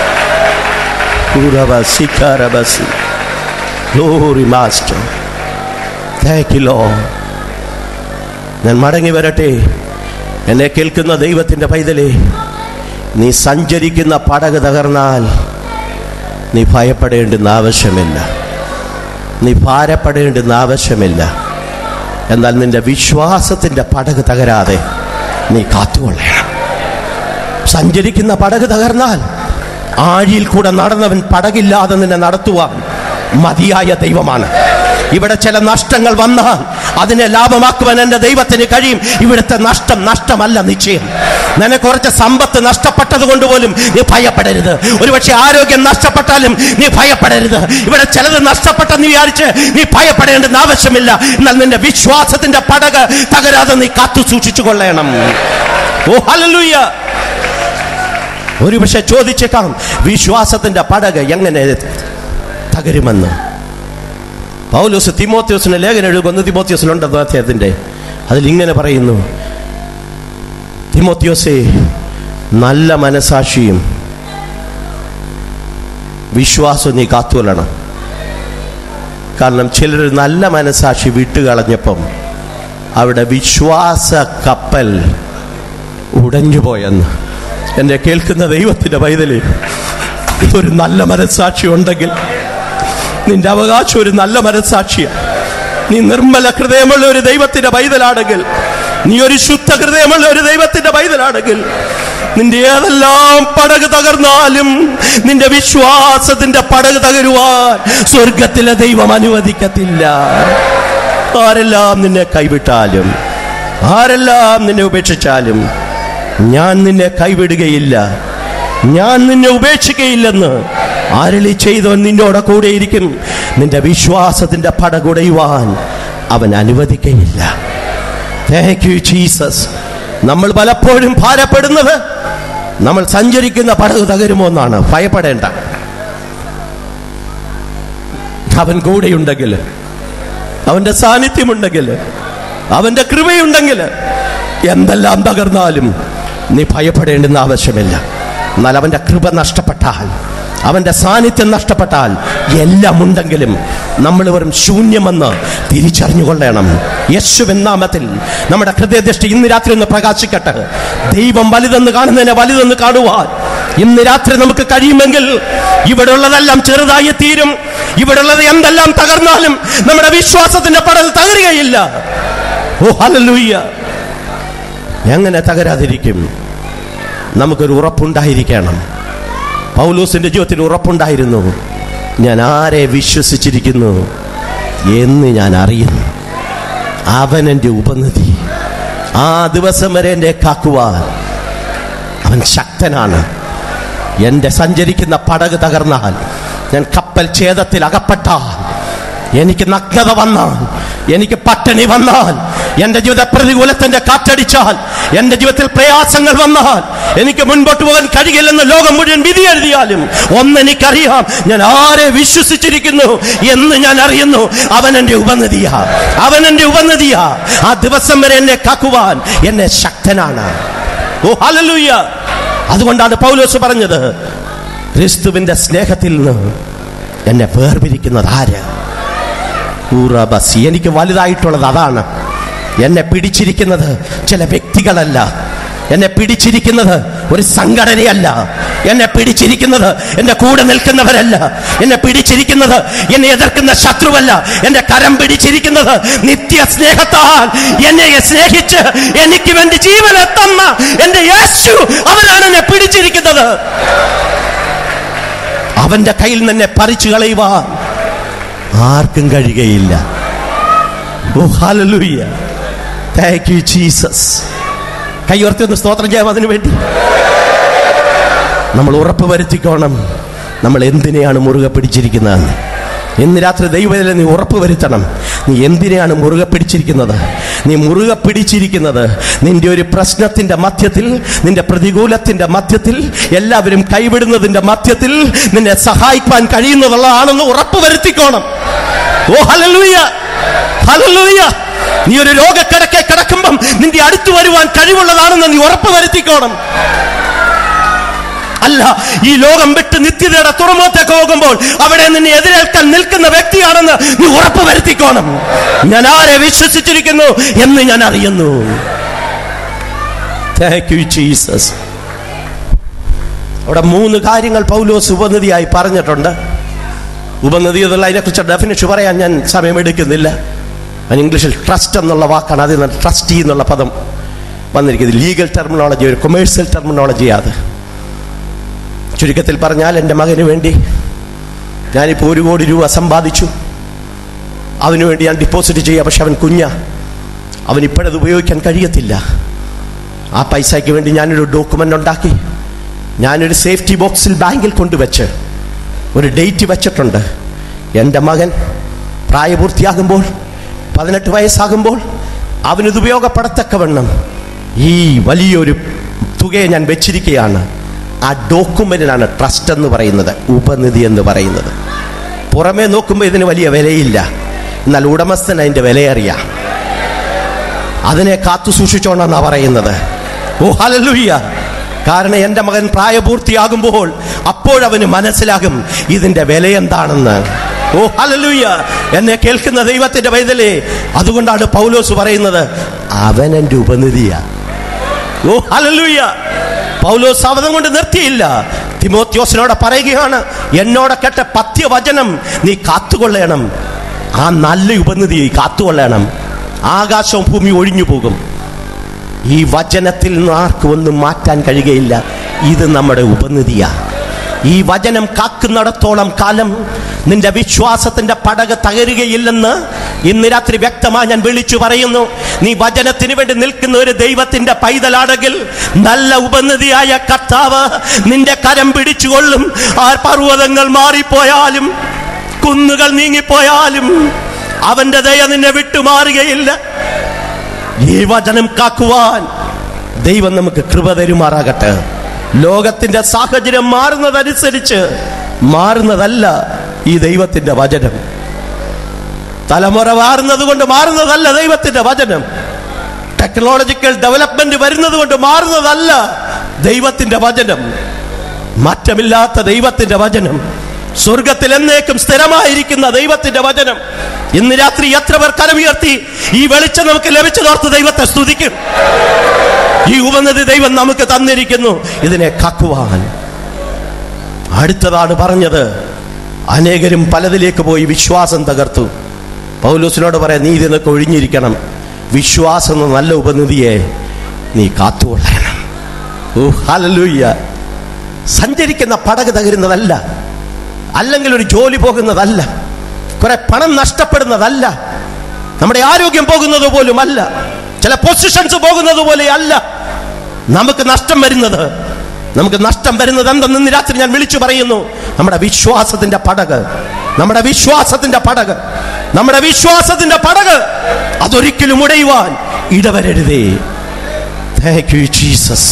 ഉറവസി കരവസി. Glory Master. Thank you, Lord. ഞാൻ മടങ്ങി വരട്ടെ എന്നെ കേൾക്കുന്ന ദൈവത്തിന്റെ പൈതലേ നീ സഞ്ചരിക്കുന്ന പടക് തകർന്നാൽ നീ ഭയപ്പെടേണ്ടുന്ന ആവശ്യമില്ല നീ ഭാരപ്പെടേണ്ടുന്ന ആവശ്യമില്ല എന്നാൽ നിന്റെ വിശ്വാസത്തിന്റെ പടക് തകരാതെ നീ കാത്തുകൊള്ളണം സഞ്ചരിക്കുന്ന പടക് തകർന്നാൽ ആഴിയിൽ കൂടെ നടന്നവൻ പടകില്ലാതെ നിന്നെ നടത്തുവാൻ മതിയായ ദൈവമാണ് ഇവിടെ ചില നഷ്ടങ്ങൾ വന്നാൽ അതിനെ ലാഭമാക്കുവാൻ എൻ്റെ ദൈവത്തിന് കഴിയും ഇവിടുത്തെ നഷ്ടം നഷ്ടമല്ല നിശ്ചയം നിനക്ക് കുറച്ച് സമ്പത്ത് നഷ്ടപ്പെട്ടത് കൊണ്ട് പോലും നീ ഭയപ്പെടരുത് ഒരുപക്ഷെ ആരോഗ്യം നഷ്ടപ്പെട്ടാലും നീ ഭയപ്പെടരുത് ഇവിടെ ചിലത് നഷ്ടപ്പെട്ടെന്ന് വിചാരിച്ച് നീ ഭയപ്പെടേണ്ടെന്ന് ആവശ്യമില്ല എന്നാൽ നിന്റെ വിശ്വാസത്തിന്റെ പടക് തകരാതെ നീ കാത്തു സൂക്ഷിച്ചു കൊള്ളണം ഓ ഹല്ലേലൂയ ഒരുപക്ഷെ ചോദിച്ചേക്കാം വിശ്വാസത്തിന്റെ പടക് എങ്ങനെ തകരുമെന്ന് പൗലോസ് തിമോത്യോസിന് ലേഖനം എഴുതുന്ന തിമോത്യോസിലുണ്ടെന്ന് അദ്ദേഹത്തിന്റെ അതിൽ ഇങ്ങനെ പറയുന്നു തിമോത്യോസേ നല്ല മനസാക്ഷിയും വിശ്വാസവും നീ കാത്തുകൊള്ളണം കാരണം ചിലർ നല്ല മനസാക്ഷി വിട്ടുകളഞ്ഞപ്പം അവിടെ വിശ്വാസ കപ്പൽ ഉടഞ്ഞുപോയെന്ന് എന്നെ കേൾക്കുന്ന ദൈവത്തിന്റെ പൈതലേ ഒരു നല്ല മനസാക്ഷി ഉണ്ടെങ്കിൽ നിന്റെ അവകാശം ഒരു നല്ല മനസാക്ഷിയാണ് നീ നിർമ്മല ഹൃദയമുള്ള ഒരു ദൈവത്തിന്റെ പൈതലാണെങ്കിൽ നീ ഒരു ശുദ്ധ ഹൃദയമുള്ള ഒരു ദൈവത്തിന്റെ പൈതലാണെങ്കിൽ നിന്റെ ഏതെല്ലാം പടക് തകർന്നാലും നിന്റെ വിശ്വാസത്തിന്റെ പടക് തകരുവാൻ സ്വർഗത്തിലെ ദൈവം അനുവദിക്കത്തില്ല ആരെല്ലാം നിന്നെ കൈവിട്ടാലും ആരെല്ലാം നിന്നെ ഉപേക്ഷിച്ചാലും ഞാൻ നിന്നെ കൈവിടുകയില്ല ഞാൻ നിന്നെ ഉപേക്ഷിക്കയില്ലെന്ന് ആരളി ചെയ്തവൻ നിന്നോടെ കൂടെയിരിക്കും നിന്റെ വിശ്വാസത്തിന്റെ പടകുടയുവാൻ അവൻ അനുവദിക്കയില്ല താങ്ക് യു ജീസസ് നമ്മൾ പലപ്പോഴും ഭാരപ്പെടുന്നത് നമ്മൾ സഞ്ചരിക്കുന്ന പടക് തകരുമോ എന്നാണ് ഭയപ്പെടേണ്ട അവൻ കൂടെയുണ്ടെങ്കിൽ അവന്റെ സാന്നിധ്യമുണ്ടെങ്കിൽ അവന്റെ കൃപയുണ്ടെങ്കിൽ എന്തെല്ലാം തകർന്നാലും നീ ഭയപ്പെടേണ്ടുന്ന ആവശ്യമില്ല എന്നാൽ അവന്റെ കൃപ നഷ്ടപ്പെട്ടാൽ അവന്റെ സാന്നിധ്യം നഷ്ടപ്പെട്ടാൽ എല്ലാം ഉണ്ടെങ്കിലും നമ്മൾ വെറും ശൂന്യമെന്ന് തിരിച്ചറിഞ്ഞുകൊള്ളണം യേശുവിൻ നാമത്തിൽ നമ്മുടെ ഹൃദയദൃഷ്ടി ഇന്ന് രാത്രി ഒന്ന് പ്രകാശിക്കട്ടെ ദൈവം വലുതെന്ന് കാണുന്നതിനെ വലുതെന്ന് കാണുവാൻ ഇന്ന് രാത്രി നമുക്ക് കഴിയുമെങ്കിൽ ഇവിടെ ഉള്ളതെല്ലാം ചെറുതായി തീരും ഇവിടെ ഉള്ളത് എന്തെല്ലാം തകർന്നാലും നമ്മുടെ വിശ്വാസത്തിന്റെ പടൽ തകരുകയില്ല ഓ ഹല്ലേലൂയ എങ്ങനെ തകരാതിരിക്കും നമുക്കൊരു ഉറപ്പുണ്ടായിരിക്കണം പൗലൂസിന്റെ ജീവിതത്തിൽ ഉറപ്പുണ്ടായിരുന്നു ഞാൻ ആരെ വിശ്വസിച്ചിരിക്കുന്നു എന്ന് ഞാൻ അറിയുന്നു അവൻ എൻ്റെ ഉപനിധി ആ ദിവസം വരെ എന്നെ കാക്കുവാൻ അവൻ ശക്തനാണ് എൻ്റെ സഞ്ചരിക്കുന്ന പടക് തകർന്നാൽ ഞാൻ കപ്പൽ ഛേദത്തിൽ അകപ്പെട്ടാൽ എനിക്ക് നഗ്നത വന്നാൽ എനിക്ക് പട്ടിണി വന്നാൽ എൻ്റെ ജീവിത പ്രതികൂലത്തിന്റെ കാറ്റടിച്ചാൽ എൻ്റെ ജീവിതത്തിൽ പ്രയാസങ്ങൾ വന്നാൽ എനിക്ക് മുൻപോട്ട് പോകാൻ കഴിയില്ലെന്ന് ലോകം മുഴുവൻ വിധി എഴുതിയാലും ഒന്നെനിക്കറിയാം ഞാൻ ആരെ വിശ്വസിച്ചിരിക്കുന്നു എന്ന് ഞാൻ അറിയുന്നു അവൻ എൻ്റെ ഉപനിധിയാ അവൻ എൻ്റെ ഉപനിധിയാ ആ ദിവസം വരെ എന്നെ കാക്കുവാൻ എന്നെ ശക്തനാണ് ഓ ഹല്ലേലൂയ അതുകൊണ്ടാണ് പൗലോസ് പറഞ്ഞത് ക്രിസ്തുവിന്റെ സ്നേഹത്തിൽ നിന്ന് എന്നെ വേർപിരിക്കുന്നത് ആര് ഊറബസ് എനിക്ക് വലുതായിട്ടുള്ളത് അതാണ് എന്നെ പിടിച്ചിരിക്കുന്നത് ചില വ്യക്തികളല്ല എന്നെ പിടിച്ചിരിക്കുന്നത് ഒരു സംഘടനയല്ല എന്നെ പിടിച്ചിരിക്കുന്നത് എന്റെ കൂടെ നിൽക്കുന്നവരല്ല എന്നെ പിടിച്ചിരിക്കുന്നത് എന്നെ എതിർക്കുന്ന ശത്രുവല്ല എന്റെ കരം പിടിച്ചിരിക്കുന്നത് നിത്യ സ്നേഹത്താൽ എന്നെ സ്നേഹിച്ച് എനിക്ക് വേണ്ടി ജീവൻ എത്തുന്ന എന്റെ യേശു അവനാണ് എന്നെ പിടിച്ചിരിക്കുന്നത് അവന്റെ കയ്യിൽ നിന്നെ പറിച്ചു കളയുവാൻ ആർക്കും കഴിയുകയില്ല oh hallelujah thank you Jesus കൈയുയർത്തി ഒന്ന് സ്തോത്രം ചെയ്യാം അതിനു വേണ്ടി നമ്മൾ ഉറപ്പ് വരുത്തിക്കോണം നമ്മൾ എന്തിനെയാണ് മുറുകെ പിടിച്ചിരിക്കുന്നതെന്ന് ഇന്ന് രാത്രി ദൈവത്തിലെ നീ ഉറപ്പ് വരുത്തണം നീ എന്തിനെയാണ് മുറുകെ പിടിച്ചിരിക്കുന്നത് നീ മുറുകെ പിടിച്ചിരിക്കുന്നത് നിന്റെ ഒരു പ്രശ്നത്തിന്റെ മധ്യത്തിൽ നിന്റെ പ്രതികൂലത്തിന്റെ മധ്യത്തിൽ എല്ലാവരും കൈവിടുന്നതിന്റെ മധ്യത്തിൽ നിന്നെ സഹായിക്കാൻ കഴിയുന്നതുള്ളതാണെന്ന് ഉറപ്പ് വരുത്തിക്കോണം ഓ ഹലലൂയ ഹലലൂയ നീ ഒരു രോഗക്കിടക്കെ കിടക്കുമ്പം നിന്റെ അടുത്ത് വരുവാൻ കഴിവുള്ളതാണെന്ന് നീ ഉറപ്പ് വരുത്തിക്കോണം അല്ല ഈ ലോകം വിട്ട് നിത്യതയുടെ തുറമുഖത്തേക്ക് പോകുമ്പോൾ അവിടെ നിന്നെ എതിരേൽക്കാൻ നിൽക്കുന്ന വ്യക്തിയാണെന്ന് നീ ഉറപ്പ് വരുത്തിക്കോണം ഞാൻ ആരെ വിശ്വസിച്ചിരിക്കുന്നു എന്ന് ഞാൻ അറിയുന്നു താങ്ക് യു ജീസസ് അവിടെ മൂന്ന് കാര്യങ്ങൾ പൗലോസ് ഉപനിധിയായി പറഞ്ഞിട്ടുണ്ട് ഉപനിധി എന്നുള്ള അതിനെക്കുറിച്ച് ഡെഫിനിഷൻ പറയാൻ ഞാൻ സമയമെടുക്കുന്നില്ല ഞാൻ ഇംഗ്ലീഷിൽ ട്രസ്റ്റ് എന്നുള്ള വാക്കാണ് അതിൽ നിന്ന് ട്രസ്റ്റി എന്നുള്ള പദം വന്നിരിക്കുന്നത് ലീഗൽ ടെർമിനോളജി ഒരു കൊമേഴ്സ്യൽ ടെർമിനോളജിയാണ് അത് ചുരുക്കത്തിൽ പറഞ്ഞാൽ എൻ്റെ മകന് വേണ്ടി ഞാനിപ്പോൾ ഒരു കോടി രൂപ സമ്പാദിച്ചു അവന് വേണ്ടി ഞാൻ ഡിപ്പോസിറ്റ് ചെയ്യാം പക്ഷെ അവൻ കുഞ്ഞാ അവൻ ഇപ്പോഴത് ഉപയോഗിക്കാൻ കഴിയത്തില്ല ആ പൈസയ്ക്ക് വേണ്ടി ഞാനൊരു ഡോക്യുമെൻ്റ് ഉണ്ടാക്കി ഞാനൊരു സേഫ്റ്റി ബോക്സിൽ ബാങ്കിൽ കൊണ്ടുവച്ച് ഒരു ഡേറ്റ് വെച്ചിട്ടുണ്ട് എൻ്റെ മകൻ പ്രായപൂർത്തിയാകുമ്പോൾ പതിനെട്ട് വയസ്സാകുമ്പോൾ അവനിത് ഉപയോഗപ്പെടത്തക്കവണ്ണം ഈ വലിയൊരു തുകയെ ഞാൻ വെച്ചിരിക്കുകയാണ് ആ ഡോക്യുമെന്റിനാണ് ട്രസ്റ്റ് എന്ന് പറയുന്നത് ഉപനിധി എന്ന് പറയുന്നത് പുറമേ നോക്കുമ്പോൾ ഇതിന് വലിയ വിലയില്ല എന്നാൽ ഉടമസ്ഥൻ അതിൻ്റെ വിലയറിയാം അതിനെ കാത്തു സൂക്ഷിച്ചോണെന്നാ പറയുന്നത് ഓ ഹലലുയ്യ കാരണം എൻ്റെ മകൻ പ്രായപൂർത്തിയാകുമ്പോൾ അപ്പോഴവന് മനസ്സിലാകും ഇതിൻ്റെ വില എന്താണെന്ന് ഓ ഹലലുയ്യ എന്നെ കേൾക്കുന്ന ദൈവത്തിന്റെ വൈതലേ അതുകൊണ്ടാണ് പൗലോസ് പറയുന്നത് അവൻ എൻ്റെ ഉപനിധിയാ ഓ ഹലലുയ്യ പൗലോസ് അവതം കൊണ്ട് നിർത്തിയില്ല തിമോത്യോസിനോട് പറയുകയാണ് എന്നോട് കേട്ട പഥ്യവചനം നീ കാത്തുകൊള്ളണം ആ നല്ല ഉപനിധി കാത്തുകൊള്ളണം ആകാശവും ഭൂമി ഒഴിഞ്ഞു പോകും ഈ വചനത്തിൽ നിന്ന് ആർക്കും ഒന്നും മാറ്റാൻ കഴിയുകയില്ല ഇത് നമ്മുടെ ഉപനിധിയാ ഈ വചനം കാക്കുന്നിടത്തോളം കാലം നിന്റെ വിശ്വാസത്തിന്റെ പടക തകരുകയില്ലെന്ന് ഇന്ന് രാത്രി വ്യക്തമായി ഞാൻ വിളിച്ചു പറയുന്നു നീ വചനത്തിന് വേണ്ടി നിൽക്കുന്ന ഒരു ദൈവത്തിന്റെ പൈതലാണെങ്കിൽ നല്ല ഉപനിധിയായ കർത്താവ് നിന്റെ കരം പിടിച്ചുകൊള്ളും ആ പർവ്വതങ്ങൾ മാറിപ്പോയാലും കുന്നുകൾ നീങ്ങിപ്പോയാലും അവന്റെ ദയ നിന്നെ വിട്ടുമാറുകയില്ല ഈ വചനം കാക്കുവാൻ ദൈവം നമുക്ക് കൃപ തരുമാറാകട്ടെ ലോകത്തിന്റെ സാഹചര്യം മാറുന്നതനുസരിച്ച് മാറുന്നതല്ല ഈ ദൈവത്തിന്റെ വചനം തലമുറ മാറുന്നത് കൊണ്ട് മാറുന്നതല്ല ദൈവത്തിന്റെ വചനം ടെക്നോളജിക്കൽ ഡെവലപ്മെന്റ് വരുന്നത് കൊണ്ട് മാറുന്നതല്ല ദൈവത്തിന്റെ വചനം മാറ്റമില്ലാത്ത ദൈവത്തിന്റെ വചനം സ്വർഗത്തിൽ എന്നേക്കും സ്ഥിരമായിരിക്കുന്ന ദൈവത്തിന്റെ വചനം ഇന്ന് രാത്രി എത്ര പേർ കരമുയർത്തി ഈ വെളിച്ചം നമുക്ക് ലഭിച്ചതോർത്ത് ദൈവത്തെ സ്തുതിക്കും ഈ ഉപനിധി ദൈവം നമുക്ക് തന്നിരിക്കുന്നു ഇതിനെ കാക്കുവാൻ അടുത്തതാണ് പറഞ്ഞത് അനേകരും പലതിലേക്ക് പോയി വിശ്വാസം തകർത്തു പൗലോസിനോട് പറയാം നീ ഇതിനൊക്കെ ഒഴിഞ്ഞിരിക്കണം വിശ്വാസം എന്ന നല്ല ഉപനിധിയെ നീ കാത്തുകൊള്ളണം ഓ ഹല്ലേലൂയ സഞ്ചരിക്കുന്ന പടക് തകരുന്നതല്ല അല്ലെങ്കിൽ ഒരു ജോലി പോകുന്നതല്ല കുറെ പണം നഷ്ടപ്പെടുന്നതല്ല നമ്മുടെ ആരോഗ്യം പോകുന്നത് പോലും അല്ല ചില പൊസിഷൻസ് പോകുന്നത് പോലെ അല്ല നമുക്ക് നഷ്ടം വരുന്നത് നമുക്ക് നഷ്ടം വരുന്നത് എന്തെന്ന് ഇന്ന് രാത്രി ഞാൻ വിളിച്ചു പറയുന്നു നമ്മുടെ വിശ്വാസത്തിന്റെ പടക് നമ്മുടെ വിശ്വാസത്തിന്റെ പടക് നമ്മുടെ വിശ്വാസത്തിന്റെ പടക് അതൊരിക്കലും ഉടയുവാൻ ഇടവരരുതേ താങ്ക് യു ജീസസ്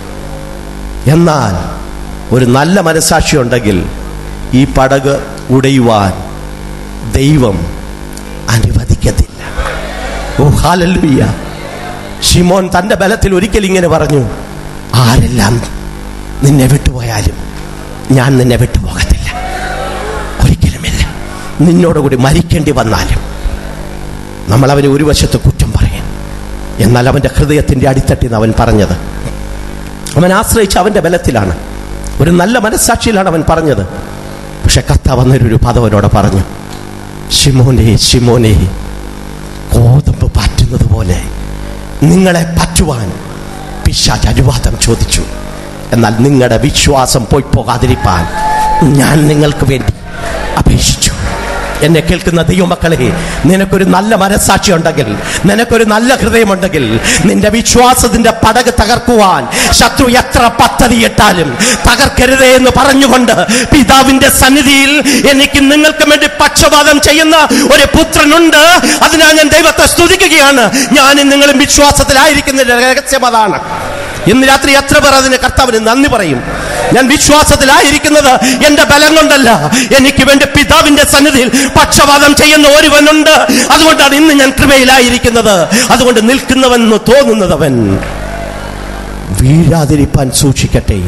എന്നാൽ ഒരു നല്ല മനസാക്ഷി ഉണ്ടെങ്കിൽ ഈ പടക് ഉടയുവാൻ ദൈവം അനുവദിക്കത്തില്ല ഓ ഹാലല്ലുയ്യ ഷിമോൻ തന്റെ ബലത്തിൽ ഒരിക്കൽ ഇങ്ങനെ പറഞ്ഞു ആരെല്ലാം നിന്നെ വിട്ടുപോയാലും ഞാൻ നിന്നെ വിട്ടുപോകത്തില്ല ഒരിക്കലുമില്ല നിന്നോട് കൂടി മരിക്കേണ്ടി വന്നാലും നമ്മൾ അവനെ ഒരു വശത്ത് കുറ്റം പറയും എന്നാൽ അവന്റെ ഹൃദയത്തിന്റെ അടിത്തട്ടിൽ നിന്ന് അവൻ പറഞ്ഞത് അവൻ ആശ്രയിച്ച അവന്റെ ബലത്തിലാണ് ഒരു നല്ല മനസ്സാക്ഷിയിലാണ് അവൻ പറഞ്ഞത് പക്ഷെ കർത്താവ് അന്നേരൊരു പദവനോട് പറഞ്ഞു ഷിമോനെ ഷിമോനെ കോതമ്പ് പാറ്റുന്നത് പോലെ നിങ്ങളെ പറ്റുവാൻ പിശാച് അനുവാദം ചോദിച്ചു എന്നാൽ നിങ്ങളുടെ വിശ്വാസം പോയി പോകാതിരിപ്പാൻ ഞാൻ നിങ്ങൾക്ക് വേണ്ടി അപേക്ഷിച്ചു എന്നെ കേൾക്കുന്ന ദൈവമക്കളെ നിനക്കൊരു നല്ല മനസാക്ഷി ഉണ്ടെങ്കിൽ നിനക്കൊരു നല്ല ഹൃദയമുണ്ടെങ്കിൽ നിന്റെ വിശ്വാസത്തിന്റെ പടക് തകർക്കുവാൻ ശത്രു എത്ര പദ്ധതി ഇട്ടാലും തകർക്കരുതേ എന്ന് പറഞ്ഞുകൊണ്ട് പിതാവിന്റെ സന്നിധിയിൽ എനിക്ക് നിങ്ങൾക്ക് വേണ്ടി പക്ഷപാതം ചെയ്യുന്ന ഒരു പുത്രനുണ്ട് അതിനാൽ ഞാൻ ദൈവത്തെ സ്തുതിക്കുകയാണ് ഞാനും നിങ്ങളും വിശ്വാസത്തിലായിരിക്കുന്നതിന്റെ രഹസ്യം അതാണ് ഇന്ന് രാത്രി എത്ര പേർ അതിന് കർത്താവിന് നന്ദി പറയും ഞാൻ വിശ്വാസത്തിലായിരിക്കുന്നത് എന്റെ ബലം കൊണ്ടല്ല എനിക്ക് വേണ്ടി പിതാവിന്റെ സന്നിധിയിൽ പക്ഷപാതം ചെയ്യുന്ന ഒരുവനുണ്ട് അതുകൊണ്ടാണ് ഇന്ന് ഞാൻ കൃപയിലായിരിക്കുന്നത് അതുകൊണ്ട് നിൽക്കുന്നവൻ എന്ന് തോന്നുന്നതവൻ വീഴാതിരിപ്പാൻ സൂക്ഷിക്കട്ടെ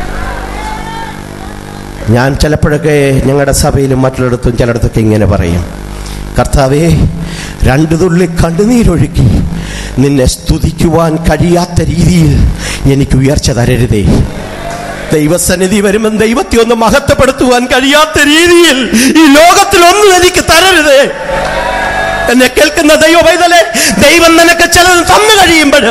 ഞാൻ ചിലപ്പോഴൊക്കെ ഞങ്ങളുടെ സഭയിലും മറ്റിടത്തും ചിലയിടത്തൊക്കെ ഇങ്ങനെ പറയും കർത്താവേ രണ്ടു തുള്ളി കണ്ണുനീരൊഴുക്കി നിന്നെ സ്തുതിക്കുവാൻ കഴിയാത്ത രീതിയിൽ എനിക്ക് ഉയർച്ച തരരുതേ ദൈവസന്നിധി വരുമ്പോൾ ദൈവത്തെ ഒന്ന് മഹത്വപ്പെടുത്തുവാൻ കഴിയാത്ത രീതിയിൽ ഈ ലോകത്തിൽ ഒന്നും എനിക്ക് തരരുതേ എന്നെ കേൾക്കുന്ന ദൈവ പൈതലെ ദൈവം നിനക്ക് ചിലത് തന്നു കഴിയുമ്പോൾ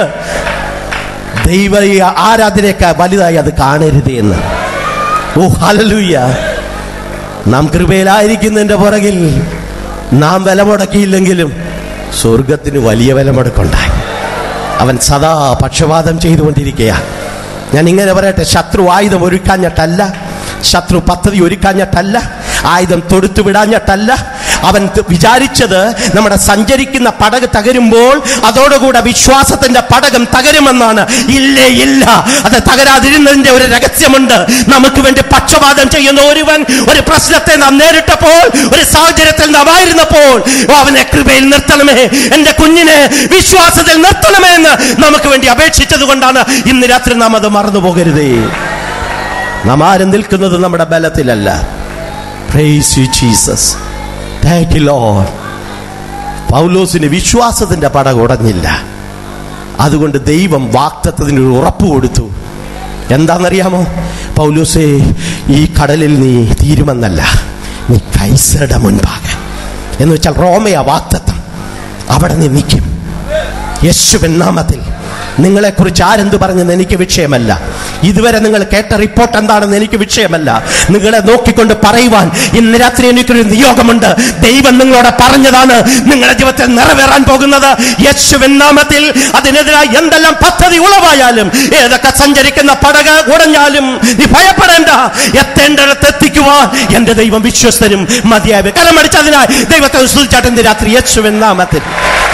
ദൈവ ഈ ആരാധനയൊക്കെ വലുതായി അത് കാണരുതേ എന്ന് ഓ ഹലലൂയ നാം കൃപയിലായിരിക്കുന്നതിന്റെ പുറകിൽ നാം വില മുടക്കിയില്ലെങ്കിലും സ്വർഗത്തിന് വലിയ വില മുടക്കുണ്ടായി അവൻ സദാ പക്ഷപാതം ചെയ്തുകൊണ്ടിരിക്കുക ഞാൻ ഇങ്ങനെ പറയട്ടെ ശത്രു ആയുധം ഒരുക്കാഞ്ഞിട്ടല്ല ശത്രു പദ്ധതി ഒരുക്കാഞ്ഞിട്ടല്ല ആയുധം തൊടുത്തു വിടാഞ്ഞിട്ടല്ല അവൻ ത- വിചാരിച്ചത് നമ്മുടെ സഞ്ചരിക്കുന്ന പടക് തകരുമ്പോൾ അതോടുകൂടെ വിശ്വാസത്തിന്റെ പടകം തകരുമെന്നാണ് ഇല്ലേ ഇല്ല അത് തകരാതിരുന്നതിന്റെ ഒരു രഹസ്യമുണ്ട് നമുക്ക് വേണ്ടി പക്ഷപാതം ചെയ്യുന്ന ഒരുവൻ ഒരു പ്രശ്നത്തെ നാം നേരിട്ടപ്പോൾ ഒരു സാഹചര്യത്തിൽ നാം ആയിരുന്നപ്പോൾ ഓ, അവനെ കൃപയിൽ നിർത്തണമേ എന്റെ കുഞ്ഞിനെ വിശ്വാസത്തിൽ നിർത്തണമേ എന്ന് നമുക്ക് വേണ്ടി അപേക്ഷിച്ചത് കൊണ്ടാണ് ഇന്ന് രാത്രി നാം അത് മറന്നു പോകരുതേ നാം ആരും നിൽക്കുന്നത് നമ്മുടെ ബലത്തിലല്ല praise you Jesus thank you lord പൗലോസിന് വിശ്വാസത്തിന്റെ പട ഉടഞ്ഞില്ല അതുകൊണ്ട് ദൈവം വാക്തത്വത്തിന് ഒരു ഉറപ്പ് കൊടുത്തു എന്താണെന്നറിയാമോ പൗലോസേ ഈ കടലിൽ നീ തീരുമെന്നല്ല നീ കൈസരുടെ മുൻപാകെ എന്ന് വെച്ചാൽ റോമയ വാക്തത്വം അവിടെ നീ നിൽക്കും യേശുവിൻ നാമത്തിൽ നിങ്ങളെക്കുറിച്ച് ആരെന്ത് പറഞ്ഞെന്ന് എനിക്ക് വിഷയമല്ല ഇതുവരെ നിങ്ങൾ കേട്ട റിപ്പോർട്ട് എന്താണെന്ന് എനിക്ക് വിഷയമല്ല നിങ്ങളെ നോക്കിക്കൊണ്ട് പറയുവാൻ ഇന്ന് രാത്രി എനിക്കൊരു നിയോഗമുണ്ട് ദൈവം നിങ്ങളോട് പറഞ്ഞതാണ് നിങ്ങളുടെ ജീവിതത്തിൽ നിറവേറാൻ പോകുന്നത് യേശുവിൻ നാമത്തിൽ അതിനെതിരായി എന്തെല്ലാം പദ്ധതി ഉളവായാലും ഏതൊക്കെ സഞ്ചരിക്കുന്ന പടക ഉടഞ്ഞാലും നീ ഭയപ്പെടേണ്ട എത്തേണ്ടിടത്ത് എത്തിക്കുവാൻ എന്റെ ദൈവം വിശ്വസ്തനും മതിയായ കലമടിച്ചതിനായി ദൈവത്തെ സ്തുതിച്ചാട്ട് ഇന്ന് രാത്രി യേശുവിൻ നാമത്തിൽ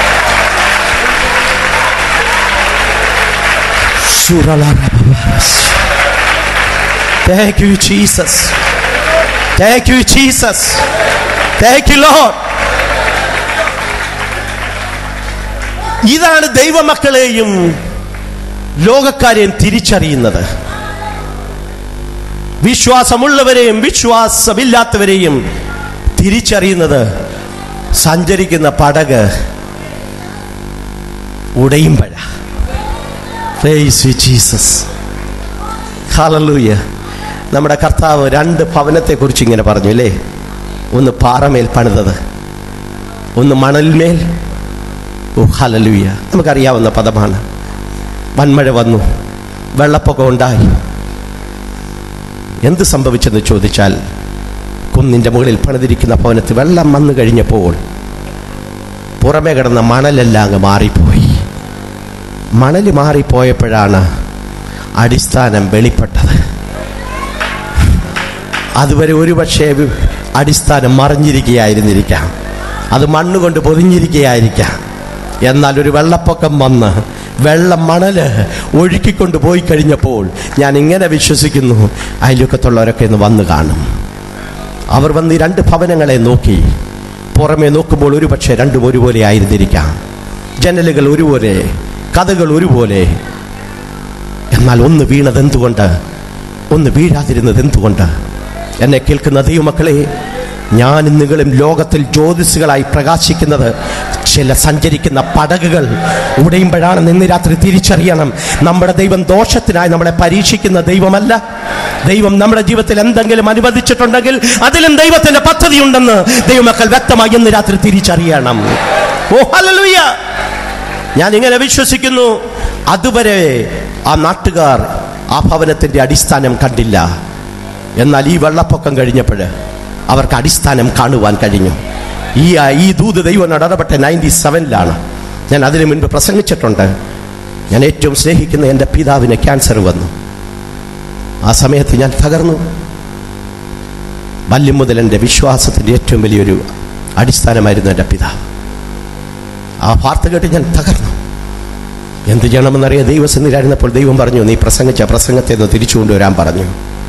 Thank you, Jesus. Thank you, Jesus. Thank you, Lord. ഇതാണ് ദൈവമക്കളെയും ലോകക്കാരെയും തിരിച്ചറിയുന്നത് വിശ്വാസമുള്ളവരെയും വിശ്വാസമില്ലാത്തവരെയും തിരിച്ചറിയുന്നത് സഞ്ചരിക്കുന്ന പടക് ഉടയുമ്പഴ ജീസസ് ഹാലലൂയ നമ്മുടെ കർത്താവ് രണ്ട് ഭവനത്തെക്കുറിച്ച് ഇങ്ങനെ പറഞ്ഞു അല്ലേ ഒന്ന് പാറമേൽ പണിതത് ഒന്ന് മണൽമേൽ ഓ ഹലലൂയ നമുക്കറിയാവുന്ന പദമാണ് വൻമഴ വന്നു വെള്ളപ്പൊക്കം ഉണ്ടായി എന്ത് സംഭവിച്ചെന്ന് ചോദിച്ചാൽ കുന്നിൻ്റെ മുകളിൽ പണിതിരിക്കുന്ന ഭവനത്തിൽ വെള്ളം വന്നു കഴിഞ്ഞപ്പോൾ പുറമേ കിടന്ന മണലെല്ലാം അങ്ങ് മാറിപ്പോയി മണൽ മാറിപ്പോയപ്പോഴാണ് അടിസ്ഥാനം വെളിപ്പെട്ടത് അതുവരെ ഒരുപക്ഷെ വി- അടിസ്ഥാനം മറിഞ്ഞിരിക്കുകയായിരുന്നിരിക്കാം അത് മണ്ണുകൊണ്ട് പൊതിഞ്ഞിരിക്കുകയായിരിക്കാം എന്നാൽ ഒരു വെള്ളപ്പൊക്കം വന്ന് വെള്ളം മണല് ഒഴുക്കിക്കൊണ്ട് പോയി കഴിഞ്ഞപ്പോൾ ഞാൻ ഇങ്ങനെ വിശ്വസിക്കുന്നു അയൽവക്കത്തുള്ളവരൊക്കെ ഇന്ന് വന്ന് കാണും അവർ വന്ന് ഈ രണ്ട് ഭവനങ്ങളെ നോക്കി പുറമെ നോക്കുമ്പോൾ ഒരുപക്ഷെ രണ്ടും ഒരുപോലെ ആയിരുന്നിരിക്കാം ജനലുകൾ ഒരുപോലെ കഥകൾ ഒരുപോലെ എന്നാൽ ഒന്ന് വീണത് എന്തുകൊണ്ട് ഒന്ന് വീഴാതിരുന്നത് എന്തുകൊണ്ട് എന്നെ കേൾക്കുന്ന ദൈവമക്കളെ ഞാൻ നിങ്ങളും ലോകത്തിൽ ജ്യോതിസുകളായി പ്രകാശിക്കുന്നത് ചില സഞ്ചരിക്കുന്ന പടകുകൾ ഉടയുമ്പോഴാണ് ഇന്ന് രാത്രി തിരിച്ചറിയണം നമ്മുടെ ദൈവം ദോഷത്തിനായി നമ്മളെ പരീക്ഷിക്കുന്ന ദൈവമല്ല ദൈവം നമ്മുടെ ജീവിതത്തിൽ എന്തെങ്കിലും അനുവദിച്ചിട്ടുണ്ടെങ്കിൽ അതിലും ദൈവത്തിന്റെ പദ്ധതി ഉണ്ടെന്ന് ദൈവമക്കൾ വ്യക്തമായി ഇന്ന് രാത്രി തിരിച്ചറിയണം ഓ ഹല്ലേലൂയ ഞാൻ ഇങ്ങനെ വിശ്വസിക്കുന്നു അതുവരെ ആ നാട്ടുകാർ ആ ഭവനത്തിന്റെ അടിസ്ഥാനം കണ്ടില്ല എന്നാൽ ഈ വെള്ളപ്പൊക്കം കഴിഞ്ഞപ്പോൾ അവർക്ക് അടിസ്ഥാനം കാണുവാൻ കഴിഞ്ഞു ഈ ഈ ദൂത് ദൈവം ഇടപെട്ട നയൻറ്റി സെവനിലാണ് ഞാൻ അതിനു മുൻപ് പ്രസംഗിച്ചിട്ടുണ്ട് ഞാൻ ഏറ്റവും സ്നേഹിക്കുന്ന എൻ്റെ പിതാവിന് ക്യാൻസർ വന്നു ആ സമയത്ത് ഞാൻ തകർന്നു ബാല്യം മുതൽ എൻ്റെ വിശ്വാസത്തിൻ്റെ ഏറ്റവും വലിയൊരു അടിസ്ഥാനമായിരുന്നു എൻ്റെ പിതാവ് ആ വാർത്ത കേട്ട് ഞാൻ തകർന്നു എന്ത് ചെയ്യണമെന്നറിയാം ദൈവസന്നിധിയിലായിരുന്നപ്പോൾ ദൈവം പറഞ്ഞു നീ പ്രസംഗിച്ച പ്രസംഗത്തെ ഒന്ന് തിരിച്ചു കൊണ്ടുവരാൻ പറഞ്ഞു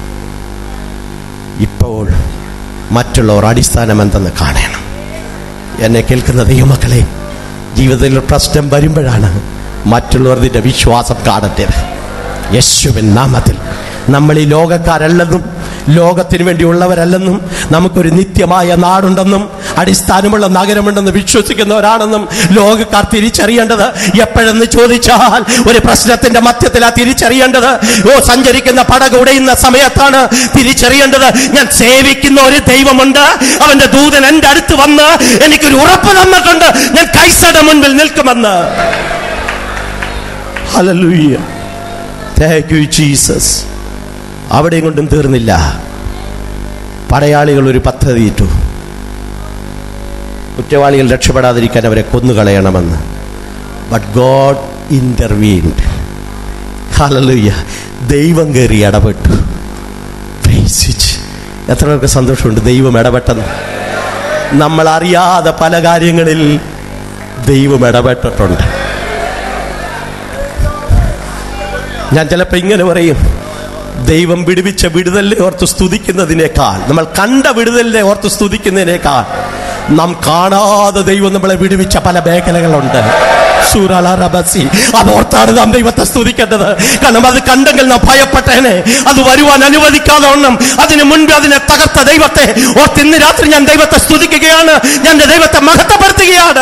ഇപ്പോൾ മറ്റുള്ളവർ അടിസ്ഥാനം എന്തെന്ന് കാണണം എന്നെ കേൾക്കുന്ന ദൈവമക്കളെ ജീവിതത്തിൽ ഒരു പ്രശ്നം വരുമ്പോഴാണ് മറ്റുള്ളവർ നിന്റെ വിശ്വാസം കാണട്ടെ യേശുവിൻ നാമത്തിൽ നമ്മൾ ഈ ലോകക്കാരല്ലെന്നും ലോകത്തിന് വേണ്ടിയുള്ളവരല്ലെന്നും നമുക്കൊരു നിത്യമായ നാടുണ്ടെന്നും അടിസ്ഥാനമുള്ള നഗരമുണ്ടെന്ന് വിശ്വസിക്കുന്നവരാണെന്നും ലോകക്കാർ തിരിച്ചറിയേണ്ടത് എപ്പോഴെന്ന് ചോദിച്ചാൽ ഒരു പ്രശ്നത്തിന്റെ മധ്യത്തിലാ തിരിച്ചറിയേണ്ടത് ഓ സഞ്ചരിക്കുന്ന പടക ഉടയുന്ന സമയത്താണ് തിരിച്ചറിയേണ്ടത് ഞാൻ സേവിക്കുന്ന ഒരു ദൈവമുണ്ട് അവന്റെ ദൂതൻ എന്റെ അടുത്ത് വന്ന് എനിക്കൊരു ഉറപ്പ് തന്നിട്ടുണ്ട് ഞാൻ കൈസയുടെ മുൻപിൽ നിൽക്കുമെന്ന് ഹല്ലേലൂയ താങ്ക് യു ജീസസ് അവിടെയും കൊണ്ടും തീർന്നില്ല പടയാളികൾ ഒരു പദ്ധതി ഇട്ടു കുറ്റവാളികൾ രക്ഷപ്പെടാതിരിക്കാൻ അവരെ കൊന്നുകളയണമെന്ന് ബട്ട് ഗോഡ് ഇന്റർവീൻഡ് ഹല്ലേലൂയ ദൈവം കയറി ഇടപെട്ടു Praise it. എത്ര പേർക്ക് സന്തോഷമുണ്ട് ദൈവം ഇടപെട്ടെന്ന് നമ്മൾ അറിയാതെ പല കാര്യങ്ങളിൽ ദൈവം ഇടപെട്ടിട്ടുണ്ട് ഞാൻ ചിലപ്പോൾ ഇങ്ങനെ പറയും ദൈവം വിടുവിച്ച വിടുതലിനെ ഓർത്ത് സ്തുതിക്കുന്നതിനേക്കാൾ നമ്മൾ കണ്ട വിടുതലിനെ ഓർത്ത് സ്തുതിക്കുന്നതിനേക്കാൾ നാം കാണാതെ ദൈവം നമ്മളെ വിടുവിച്ച പല മേഖലകളുണ്ട് സൂറാലറബസി അതോർത്താണ് നാം ദൈവത്തെ സ്തുതിക്കേണ്ടത് കാരണം അത് കണ്ടെങ്കിൽ നാം ഭയപ്പെട്ടേനെ അത് വരുവാൻ അനുവദിക്കാതെ വണ്ണം അതിനു മുൻപ് അതിനെ തകർത്ത ദൈവത്തെ ഓർത്ത് ഇന്ന് രാത്രി ഞാൻ ദൈവത്തെ സ്തുതിക്കുകയാണ് ഞാൻ എൻ്റെ ദൈവത്തെ മഹത്വപ്പെടുത്തുകയാണ്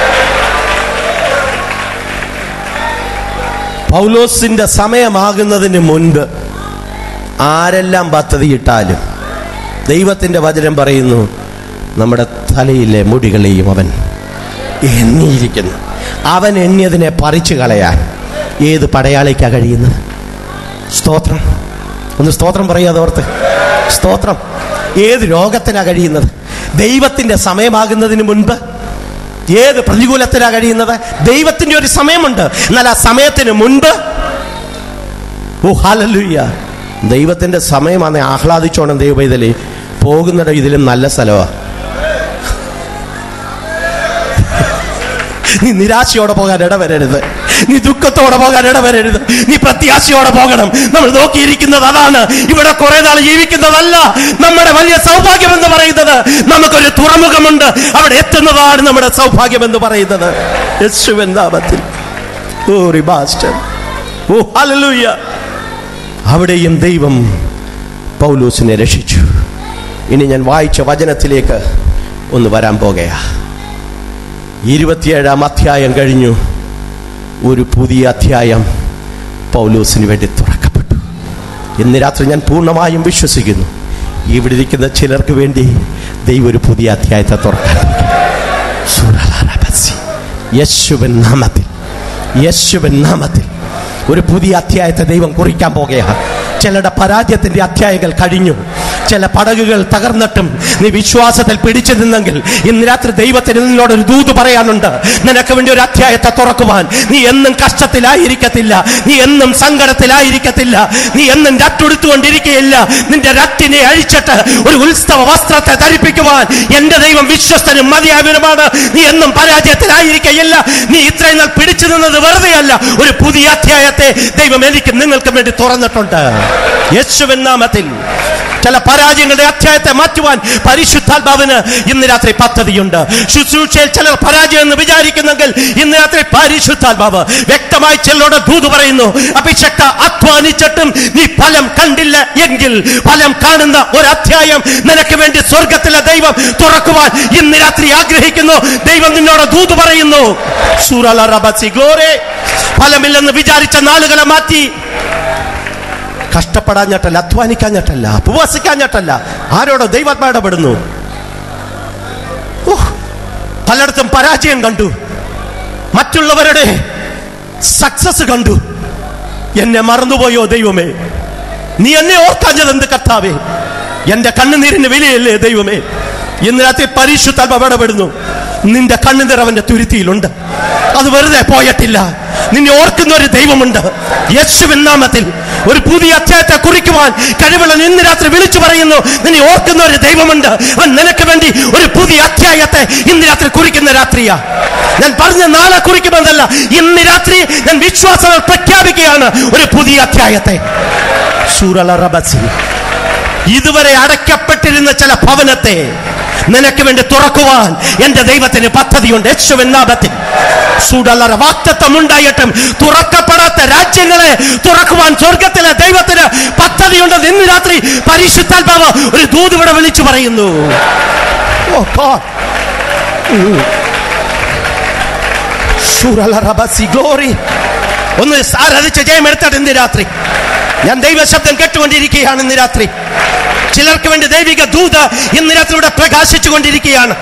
പൗലോസിന്റെ സമയമാകുന്നതിന് മുൻപ് ആരെല്ലാം പദ്ധതിയിട്ടാലും ദൈവത്തിന്റെ വചനം പറയുന്നു നമ്മുടെ തലയിലെ മുടികളെയും അവൻ എണ്ണിയിരിക്കുന്നു അവൻ എണ്ണിയതിനെ പറിച്ചു കളയാൻ ഏത് പടയാളിക്കാ കഴിയുന്നത് സ്തോത്രം ഒന്ന് സ്തോത്രം പറയാതെ ഓർത്ത് സ്തോത്രം ഏത് രോഗത്തിനാ കഴിയുന്നത് ദൈവത്തിന്റെ സമയമാകുന്നതിന് മുൻപ് ഏത് പ്രതികൂലത്തിലാ കഴിയുന്നത് ദൈവത്തിന്റെ ഒരു സമയമുണ്ട് എന്നാൽ ആ സമയത്തിന് മുൻപ് ഓ ഹാലലുയ്യ ദൈവത്തിന്റെ സമയമാണ് ആഹ്ലാദിച്ചോണം ദൈവ ഇതില് പോകുന്നിടം ഇതിലും നല്ല സ്ഥലമാണ് നീ നിരാശയോടെ പോകാൻ ഇടവരരുത് നീ ദുഃഖത്തോടെ പോകാൻ ഇടവരരുത് നീ പ്രത്യാശയോടെ പോകണം നമ്മൾ നോക്കിയിരിക്കുന്നത് അതാണ് ഇവിടെ കുറെ നാൾ ജീവിക്കുന്നതല്ല നമ്മുടെ വലിയ സൗഭാഗ്യം എന്ന് പറയുന്നത് നമുക്കൊരു തുറമുഖമുണ്ട് അവിടെ എത്തുന്നതാണ് നമ്മുടെ സൗഭാഗ്യം എന്ന് പറയുന്നത് യേശുവിൻ നാമത്തിൽ ഓ റിബാസ്റ്റർ ഓ ഹല്ലേലൂയ അവിടെയും ദൈവം പൗലൂസിനെ രക്ഷിച്ചു ഇനി ഞാൻ വായിച്ച വചനത്തിലേക്ക് ഒന്ന് വരാൻ പോകുകയാ ഇരുപത്തിയേഴാം അധ്യായം കഴിഞ്ഞു ഒരു പുതിയ അധ്യായം പൗലൂസിന് വേണ്ടി തുറക്കപ്പെട്ടു ഇന്ന് രാത്രി ഞാൻ പൂർണ്ണമായും വിശ്വസിക്കുന്നു ഇവിടെ ഇരിക്കുന്ന ചിലർക്ക് വേണ്ടി ദൈവം ഒരു പുതിയ അധ്യായത്തെ തുറക്കാൻ സുരലാലബസി. യേശുവിൻ നാമത്തിൽ യേശുവിൻ നാമത്തിൽ ഒരു പുതിയ അധ്യായത്തെ ദൈവം കുറിക്കാൻ പോകുകയാണ് ചിലരുടെ പരാജയത്തിന്റെ അധ്യായങ്ങൾ കഴിഞ്ഞു ചില പടകുകൾ തകർന്നിട്ടും നീ വിശ്വാസത്തിൽ പിടിച്ചു നിന്നെങ്കിൽ ഇന്ന് രാത്രി ദൈവത്തിന് നിന്നോട് ഒരു ദൂത് പറയാനുണ്ട് നിനക്ക് വേണ്ടി ഒരു അധ്യായത്തെ തുറക്കുവാൻ നീ എന്നും കഷ്ടത്തിലായിരിക്കത്തില്ല നീ എന്നും സങ്കടത്തിലായിരിക്കത്തില്ല നീ എന്നും രട്ടുടുത്തുകൊണ്ടിരിക്കുകയില്ല നിന്റെ രട്ടിനെ അഴിച്ചിട്ട് ഒരു ഉത്സവ വസ്ത്രത്തെ ധരിപ്പിക്കുവാൻ എന്റെ ദൈവം വിശ്വസ്തനും മതിയായവനുമാണ് നീ എന്നും പരാജയത്തിലായിരിക്കയില്ല നീ ഇത്രയും നാൾ പിടിച്ചു നിന്നത് വെറുതെയല്ല ഒരു പുതിയ അധ്യായത്തെ ദൈവം എനിക്ക് നിങ്ങൾക്കും വേണ്ടി തുറന്നിട്ടുണ്ട് യേശുവിൻ നാമത്തിൽ ചില പരാജയങ്ങളുടെ അധ്യായത്തെ മാറ്റുവാൻ പരിശുദ്ധാത്മാവിന് ഇന്ന് രാത്രി പദ്ധതിയുണ്ട് ശുശ്രൂഷയിൽ ചിലർ പരാജയം എന്ന് വിചാരിക്കുന്നെങ്കിൽ ഇന്ന് രാത്രി പരിശുദ്ധാത്മാവ് വ്യക്തമായി ചിലരോട് ദൂത് പറയുന്നു അഭിഷക്ത അധ്വാനിച്ചിട്ടും നീ ഫലം കണ്ടില്ല എങ്കിൽ ഫലം കാണുന്ന ഒരു അധ്യായം നിനക്ക് വേണ്ടി സ്വർഗത്തിലെ ദൈവം തുറക്കുവാൻ ഇന്ന് രാത്രി ആഗ്രഹിക്കുന്നു ദൈവം നിന്നോട് ദൂത് പറയുന്നു സൂറല റബസി ഗ്ലോറെ ഫലമില്ലെന്ന് വിചാരിച്ച നാളുകളെ മാറ്റി കഷ്ടപ്പെടാഞ്ഞിട്ടല്ല അധ്വാനിക്കാഞ്ഞിട്ടല്ല ഉപവസിക്കാഞ്ഞിട്ടല്ല ആരോടോ ദൈവാത്മാ ഇടപെടുന്നു ഉഹ്, പലയിടത്തും പരാജയം കണ്ടു മറ്റുള്ളവരുടെ സക്സസ് കണ്ടു എന്നെ മറന്നുപോയോ ദൈവമേ നീ എന്നെ ഓർക്കാഞ്ഞത് എന്ത് കർത്താവേ എന്റെ കണ്ണുനീരിന് വിലയല്ലേ ദൈവമേ ഇന്ന് രാത്രി പരിശുദ്ധാത്മ ഇടപെടുന്നു നിന്റെ കണ്ണുനീർ അവന്റെ തുരുത്തിയിലുണ്ട് അത് വെറുതെ പോയിട്ടില്ല നിന്നെ ഓർക്കുന്ന ഒരു ദൈവമുണ്ട് യേശുവിൻ നാമത്തിൽ ഒരു പുതിയ അധ്യായത്തെ കുറിക്കുവാൻ കഴിവുള്ള ഇന്ന് രാത്രി വിളിച്ചു പറയുന്നു നിന്നെ ഓർക്കുന്ന ഒരു ദൈവമുണ്ട് അവൻ നിനക്ക് വേണ്ടി ഒരു പുതിയ അധ്യായത്തെ ഇന്ന് രാത്രി കുറിക്കുന്ന രാത്രിയാ ഞാൻ പറഞ്ഞ നാളെ കുറിക്കുമെന്നല്ല ഇന്ന് രാത്രി ഞാൻ വിശ്വാസം പ്രഖ്യാപിക്കുകയാണ് ഒരു പുതിയ അധ്യായത്തെ സൂറല റബസി ഇതുവരെ അടയ്ക്കപ്പെട്ടിരുന്ന ചില ഭവനത്തെ നിനക്ക് വേണ്ടി തുറക്കുവാൻ എന്റെ ദൈവത്തിന് പദ്ധതിയുണ്ട് യേശുവിൻ നാമത്തിൽ സുഡലറ വാക്തത്വം ഉണ്ടായിട്ടും തുറക്കപ്പെടാത്ത രാജ്യങ്ങളെ തുറക്കുവാൻ സ്വർഗത്തിലെ ദൈവത്തിന് പദ്ധതിയുണ്ട് ഇന്ന് രാത്രി പരിശുദ്ധാത്മാവ് ഒരു ദൂത് ഇവിടെ വിളിച്ചു പറയുന്നു ഓ God. ഉം. ശൂരലറബസി ഗ്ലോറി ഒന്ന് ആരാധിച്ച ജയം എടുത്തിട്ട് ഇന്ന് രാത്രി ഞാൻ ദൈവശബ്ദം കേട്ടുകൊണ്ടിരിക്കുകയാണ് ഇന്ന് രാത്രി ചിലർക്ക് വേണ്ടി ദൈവിക ദൂത ഇന്ന് രാത്രി ഇവിടെ പ്രകാശിച്ചു കൊണ്ടിരിക്കുകയാണ്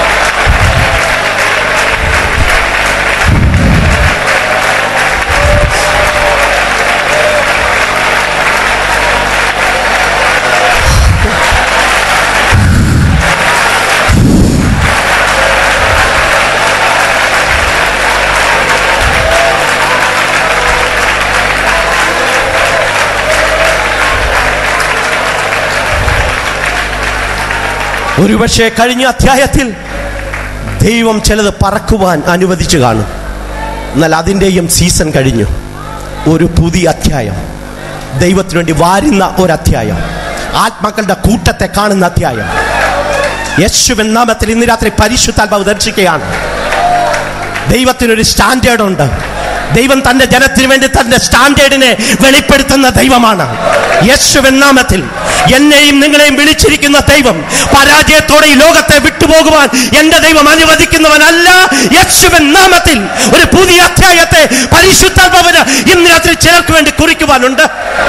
ഒരുപക്ഷെ കഴിഞ്ഞ അധ്യായത്തിൽ ദൈവം ചിലത് പറക്കുവാൻ അനുവദിച്ചു കാണും എന്നാൽ അതിൻ്റെയും സീസൺ കഴിഞ്ഞു ഒരു പുതിയ അധ്യായം ദൈവത്തിനു വേണ്ടി വാരുന്ന ഒരു അധ്യായം ആത്മാക്കളുടെ കൂട്ടത്തെ കാണുന്ന അധ്യായം യേശുവിൻ നാമത്തിൽ ഇന്ന് രാത്രി പരിശുദ്ധാത്മാവ് ദർശിക്കുകയാണ് ദൈവത്തിനൊരു സ്റ്റാൻഡേർഡ് ഉണ്ട് ദൈവം തന്റെ ജനത്തിന് വേണ്ടി തന്റെ സ്റ്റാൻഡേർഡിനെ വെളിപ്പെടുത്തുന്ന ദൈവമാണ് യേശുവിൻ നാമത്തിൽ എന്നെയും നിങ്ങളെയും വിളിച്ചിരിക്കുന്ന ദൈവം പരാജയത്തോടെ ഈ ലോകത്തെ വിട്ടുപോകുവാൻ എന്റെ ദൈവം അനുവദിക്കുന്നവനല്ല യേശുവിൻ നാമത്തിൽ ഒരു പുതിയ അധ്യായത്തെ പരിശുദ്ധാത്മാവിന് ഇന്ന് രാത്രി ചിലർക്ക് വേണ്ടി കുറിക്കുവാനുണ്ട്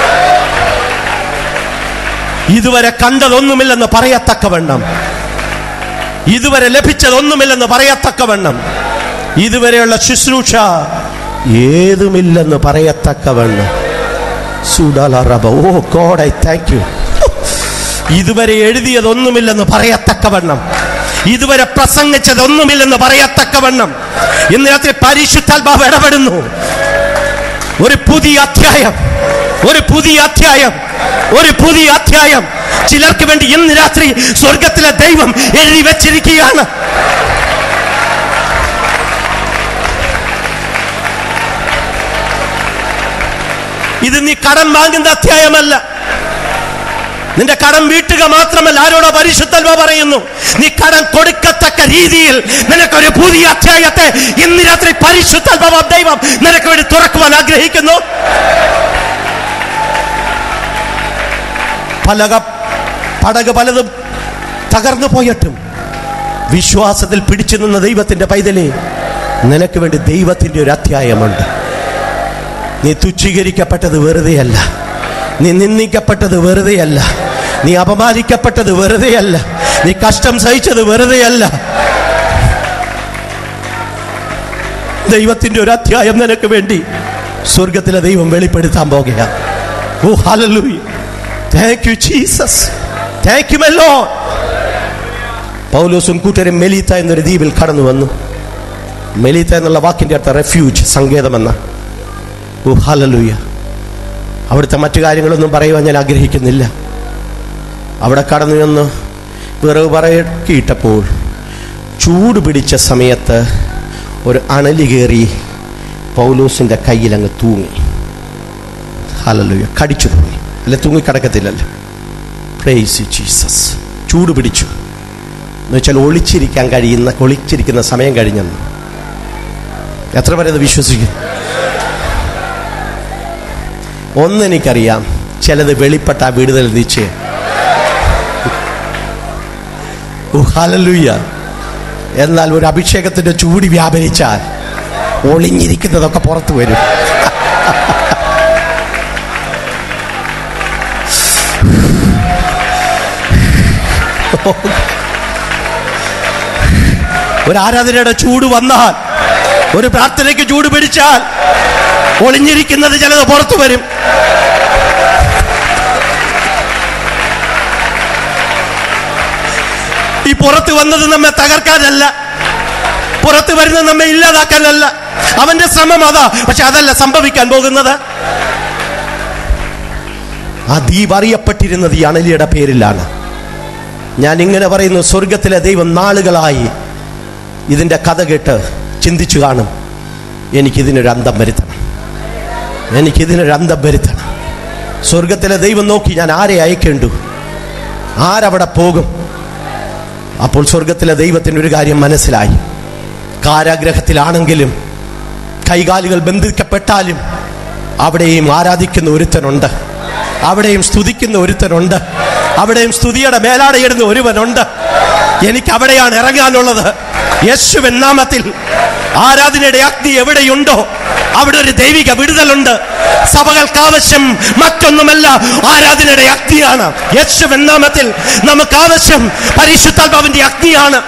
ഇതുവരെ കണ്ടതൊന്നുമില്ലെന്ന് പറയത്തക്കവണ്ണം ഇതുവരെ ലഭിച്ചതൊന്നുമില്ലെന്ന് പറയത്തക്കവണ്ണം ഇതുവരെയുള്ള ശുശ്രൂഷ ഏതുമില്ലെന്ന് പറയത്തക്കവണ്ണം സുഡാലറബ oh god I thank you ഇതുവരെ എഴുതിയതൊന്നുമില്ലെന്ന് പറയത്തക്കവണ്ണം ഇതുവരെ പ്രസംഗിച്ചതൊന്നുമില്ലെന്ന് പറയത്തക്കവണ്ണം ഇന്ന് രാത്രി പരിശുദ്ധാത്മാവ് ഇടപെടുന്നു ഒരു പുതിയ അധ്യായം ഒരു പുതിയ അധ്യായം ഒരു പുതിയ അധ്യായം ചിലർക്ക് വേണ്ടി ഇന്ന് രാത്രി സ്വർഗത്തിലെ ദൈവം എഴുതി വെച്ചിരിക്കുകയാണ് ഇത് നീ കടം വാങ്ങുന്ന അധ്യായമല്ല നിന്റെ കടം വീട്ടുക മാത്രമല്ല ആരോടോ പരിശുദ്ധൽവ പറയുന്നു നീ കടം കൊടുക്കത്തക്ക രീതിയിൽ നിനക്കൊരു പുതിയ അധ്യായത്തെ ഇന്ന് രാത്രി പരിശുദ്ധൽവ ദൈവം നിനക്ക് വേണ്ടി തുറക്കുവാൻ ആഗ്രഹിക്കുന്നു പലക പടക് പലതും തകർന്നു പോയിട്ടും വിശ്വാസത്തിൽ പിടിച്ചു നിന്ന ദൈവത്തിന്റെ പൈതലേ നിനക്ക് വേണ്ടി ദൈവത്തിന്റെ ഒരു അധ്യായമുണ്ട് നീ തുച്ഛീകരിക്കപ്പെട്ടത് വെറുതെയല്ല നീ നിന്ദിക്കപ്പെട്ടത് വെറുതെയല്ല നീ അപമാനിക്കപ്പെട്ടത് വെറുതെയല്ല നീ കഷ്ടം സഹിച്ചത് വെറുതെയല്ല ദൈവത്തിന്റെ ഒരു അധ്യായം നിനക്ക് വേണ്ടി സ്വർഗത്തിലെ ദൈവം വെളിപ്പെടുത്താൻ പോകുക oh hallelujah thank you Jesus thank you മെല്ലോ പൗലോസും കൂട്ടരും മെലീത്ത എന്നൊരു ദ്വീപിൽ കടന്നു വന്നു മെലീത്ത എന്നുള്ള വാക്കിന്റെ അർത്ഥം റെഫ്യൂജ് സങ്കേതമെന്ന ഓ ഹല്ലേലൂയ അവിടുത്തെ മറ്റു കാര്യങ്ങളൊന്നും പറയുവാൻ ഞാൻ ആഗ്രഹിക്കുന്നില്ല അവിടെ കടന്നു ചെന്ന് വിറവ് പറയിട്ടപ്പോൾ ചൂട് പിടിച്ച സമയത്ത് ഒരു അണലി കയറി പൗലോസിൻ്റെ കയ്യിൽ അങ്ങ് തൂങ്ങി ഹലലുയ കടിച്ചു തൂങ്ങി അല്ല തൂങ്ങി കിടക്കത്തില്ലല്ലോ പ്രേസ് ജീസസ് ചൂട് പിടിച്ചു എന്ന് വെച്ചാൽ ഒളിച്ചിരിക്കാൻ കഴിയുന്ന ഒളിച്ചിരിക്കുന്ന സമയം കഴിഞ്ഞെന്ന് എത്ര പേരെ അത് വിശ്വസിക്കും ഒന്നെനിക്കറിയാം ചിലത് വെളിപ്പെട്ട ആ വിടുതൽ നിശ്ചയം ഓ, ഹല്ലേലൂയ എന്നാൽ ഒരു അഭിഷേകത്തിന്റെ ചൂടി വ്യാപരിച്ചാൽ ഒളിഞ്ഞിരിക്കുന്നതൊക്കെ പുറത്തു വരും ഒരു ആരാധനയുടെ ചൂട് വന്നാൽ ഒരു പ്രാർത്ഥനയ്ക്ക് ചൂട് പിടിച്ചാൽ ഒളിഞ്ഞിരിക്കുന്നത് ചിലത് പുറത്തു വരും പുറത്ത് വന്നത് നമ്മെ തകർക്കാനല്ല പുറത്ത് വരുന്നത് നമ്മെ ഇല്ലാതാക്കാനല്ല അവന്റെ ശ്രമം അതാ പക്ഷെ അതല്ല സംഭവിക്കാൻ പോകുന്നത് ആ ദ്വീപ് അറിയപ്പെട്ടിരുന്നത് ഈ അണലിയുടെ പേരിലാണ് ഞാൻ ഇങ്ങനെ പറയുന്നു സ്വർഗത്തിലെ ദൈവം നാളുകളായി ഇതിന്റെ കഥ കേട്ട് ചിന്തിച്ചു കാണും എനിക്കിതിനൊരു അന്തം വരുത്തണം എനിക്കിതിനൊരു അന്തം വരുത്തണം സ്വർഗത്തിലെ ദൈവം നോക്കി ഞാൻ ആരെ അയക്കേണ്ടു ആരവിടെ പോകും അപ്പോൾ സ്വർഗത്തിലെ ദൈവത്തിന് ഒരു കാര്യം മനസ്സിലായി കാരാഗ്രഹത്തിലാണെങ്കിലും കൈകാലുകൾ ബന്ധിക്കപ്പെട്ടാലും അവിടെയും ആരാധിക്കുന്ന ഒരുത്തനുണ്ട് അവിടെയും സ്തുതിക്കുന്ന ഒരുത്തനുണ്ട് അവിടെയും സ്തുതിയുടെ മേലാടയിടുന്ന ഒരുവനുണ്ട് എനിക്ക് അവിടെയാണ് ഇറങ്ങാനുള്ളത് യേശുവൻ നാമത്തിൽ ആരാധനയുടെ അഗ്നി എവിടെയുണ്ടോ അവിടെ ഒരു ദൈവിക വിടുതലുണ്ട് സഭകൾക്ക് ആവശ്യം മറ്റൊന്നുമല്ല ആരാധനയുടെ അഗ്നിയാണ് യേശുവൻ നാമത്തിൽ നമുക്ക് ആവശ്യം പരിശുദ്ധാത്മാവിന്റെ അഗ്നിയാണ്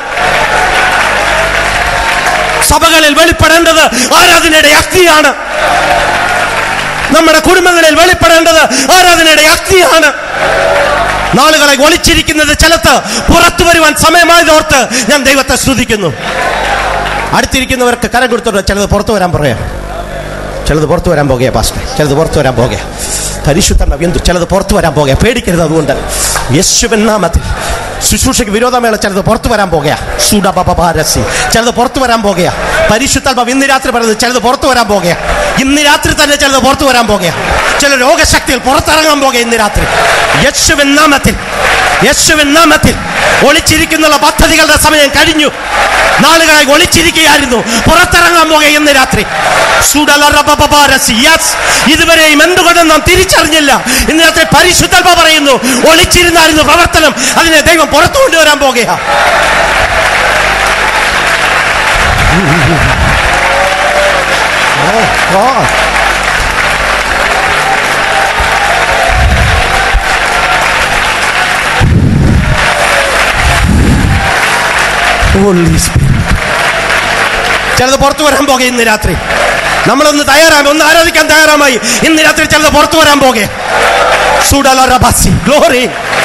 സഭകളിൽ വെളിപ്പെടേണ്ടത് ആരാധനയുടെ അഗ്നിയാണ് നമ്മുടെ കുടുംബങ്ങളിൽ വെളിപ്പെടേണ്ടത് ആരാധനയുടെ അഗ്നിയാണ് നാളുകളെ ഒളിച്ചിരിക്കുന്നത് ചിലത്ത് പുറത്തു വരുവാൻ സമയമായതോർത്ത് ഞാൻ ദൈവത്തെ സ്തുതിക്കുന്നു അടുത്തിരിക്കുന്നവർക്ക് കരം കൊടുത്തോട്ട് ചിലത് പുറത്തു വരാൻ പറയാം ചിലത് പുറത്തു വരാൻ പോകുക പാസ്റ്റർ ചിലത് പുറത്തു വരാൻ പോകുക പരിശുദ്ധ എന്തു ചിലത് പുറത്തു വരാൻ പോകുക പേടിക്കരുത് അതുകൊണ്ട് യേശുവൻ നാമത്തിൽ ശുശ്രൂഷയ്ക്ക് വിരോധമേള ചിലത് പുറത്തു വരാൻ പോകുക സുഡബബാരസി ചിലത് പുറത്തു വരാൻ പോകുക പരിശുദ്ധാത്മാവ് ഇന്ന് രാത്രി പറയുന്നത് ചിലത് പുറത്തു വരാൻ പോകുക ഇന്ന് രാത്രി തന്നെ ചിലത് പുറത്തു വരാൻ പോകുക ചില രോഗശക്തികൾ പുറത്തിറങ്ങാൻ പോകുക ഇന്ന് രാത്രി യേശുവൻ നാമത്തിൽ യേശുവൻ നാമത്തിൽ ഒളിച്ചിരിക്കുന്ന പദ്ധതികളുടെ സമയം കഴിഞ്ഞു നാളുകളായി ഒളിച്ചിരിക്കുകയായിരുന്നു പുറത്തിറങ്ങാൻ പോകുക ഇന്ന് രാത്രി സുഡലറബബാരസി. Yes. ഇതുവരെയും എന്തുകൊണ്ട് നാം തിരിച്ചറിഞ്ഞില്ല ഇന്ന് രാത്രി പരിശുദ്ധ പറയുന്നു ഒളിച്ചിരുന്നായിരുന്നു പ്രവർത്തനം അതിനെ ദൈവം പുറത്തു കൊണ്ടുവരാൻ പോകുക Oh, God. Holy Spirit. ചിലത് പുറത്തു വരാൻ പോകെ ഇന്ന് രാത്രി നമ്മളൊന്ന് തയ്യാറായി ഒന്ന് ആരാധിക്കാൻ തയ്യാറാമായി ഇന്ന് രാത്രി ചിലത് പുറത്തു വരാൻ പോകെ സുഡലറബാസി ഗ്ലോറി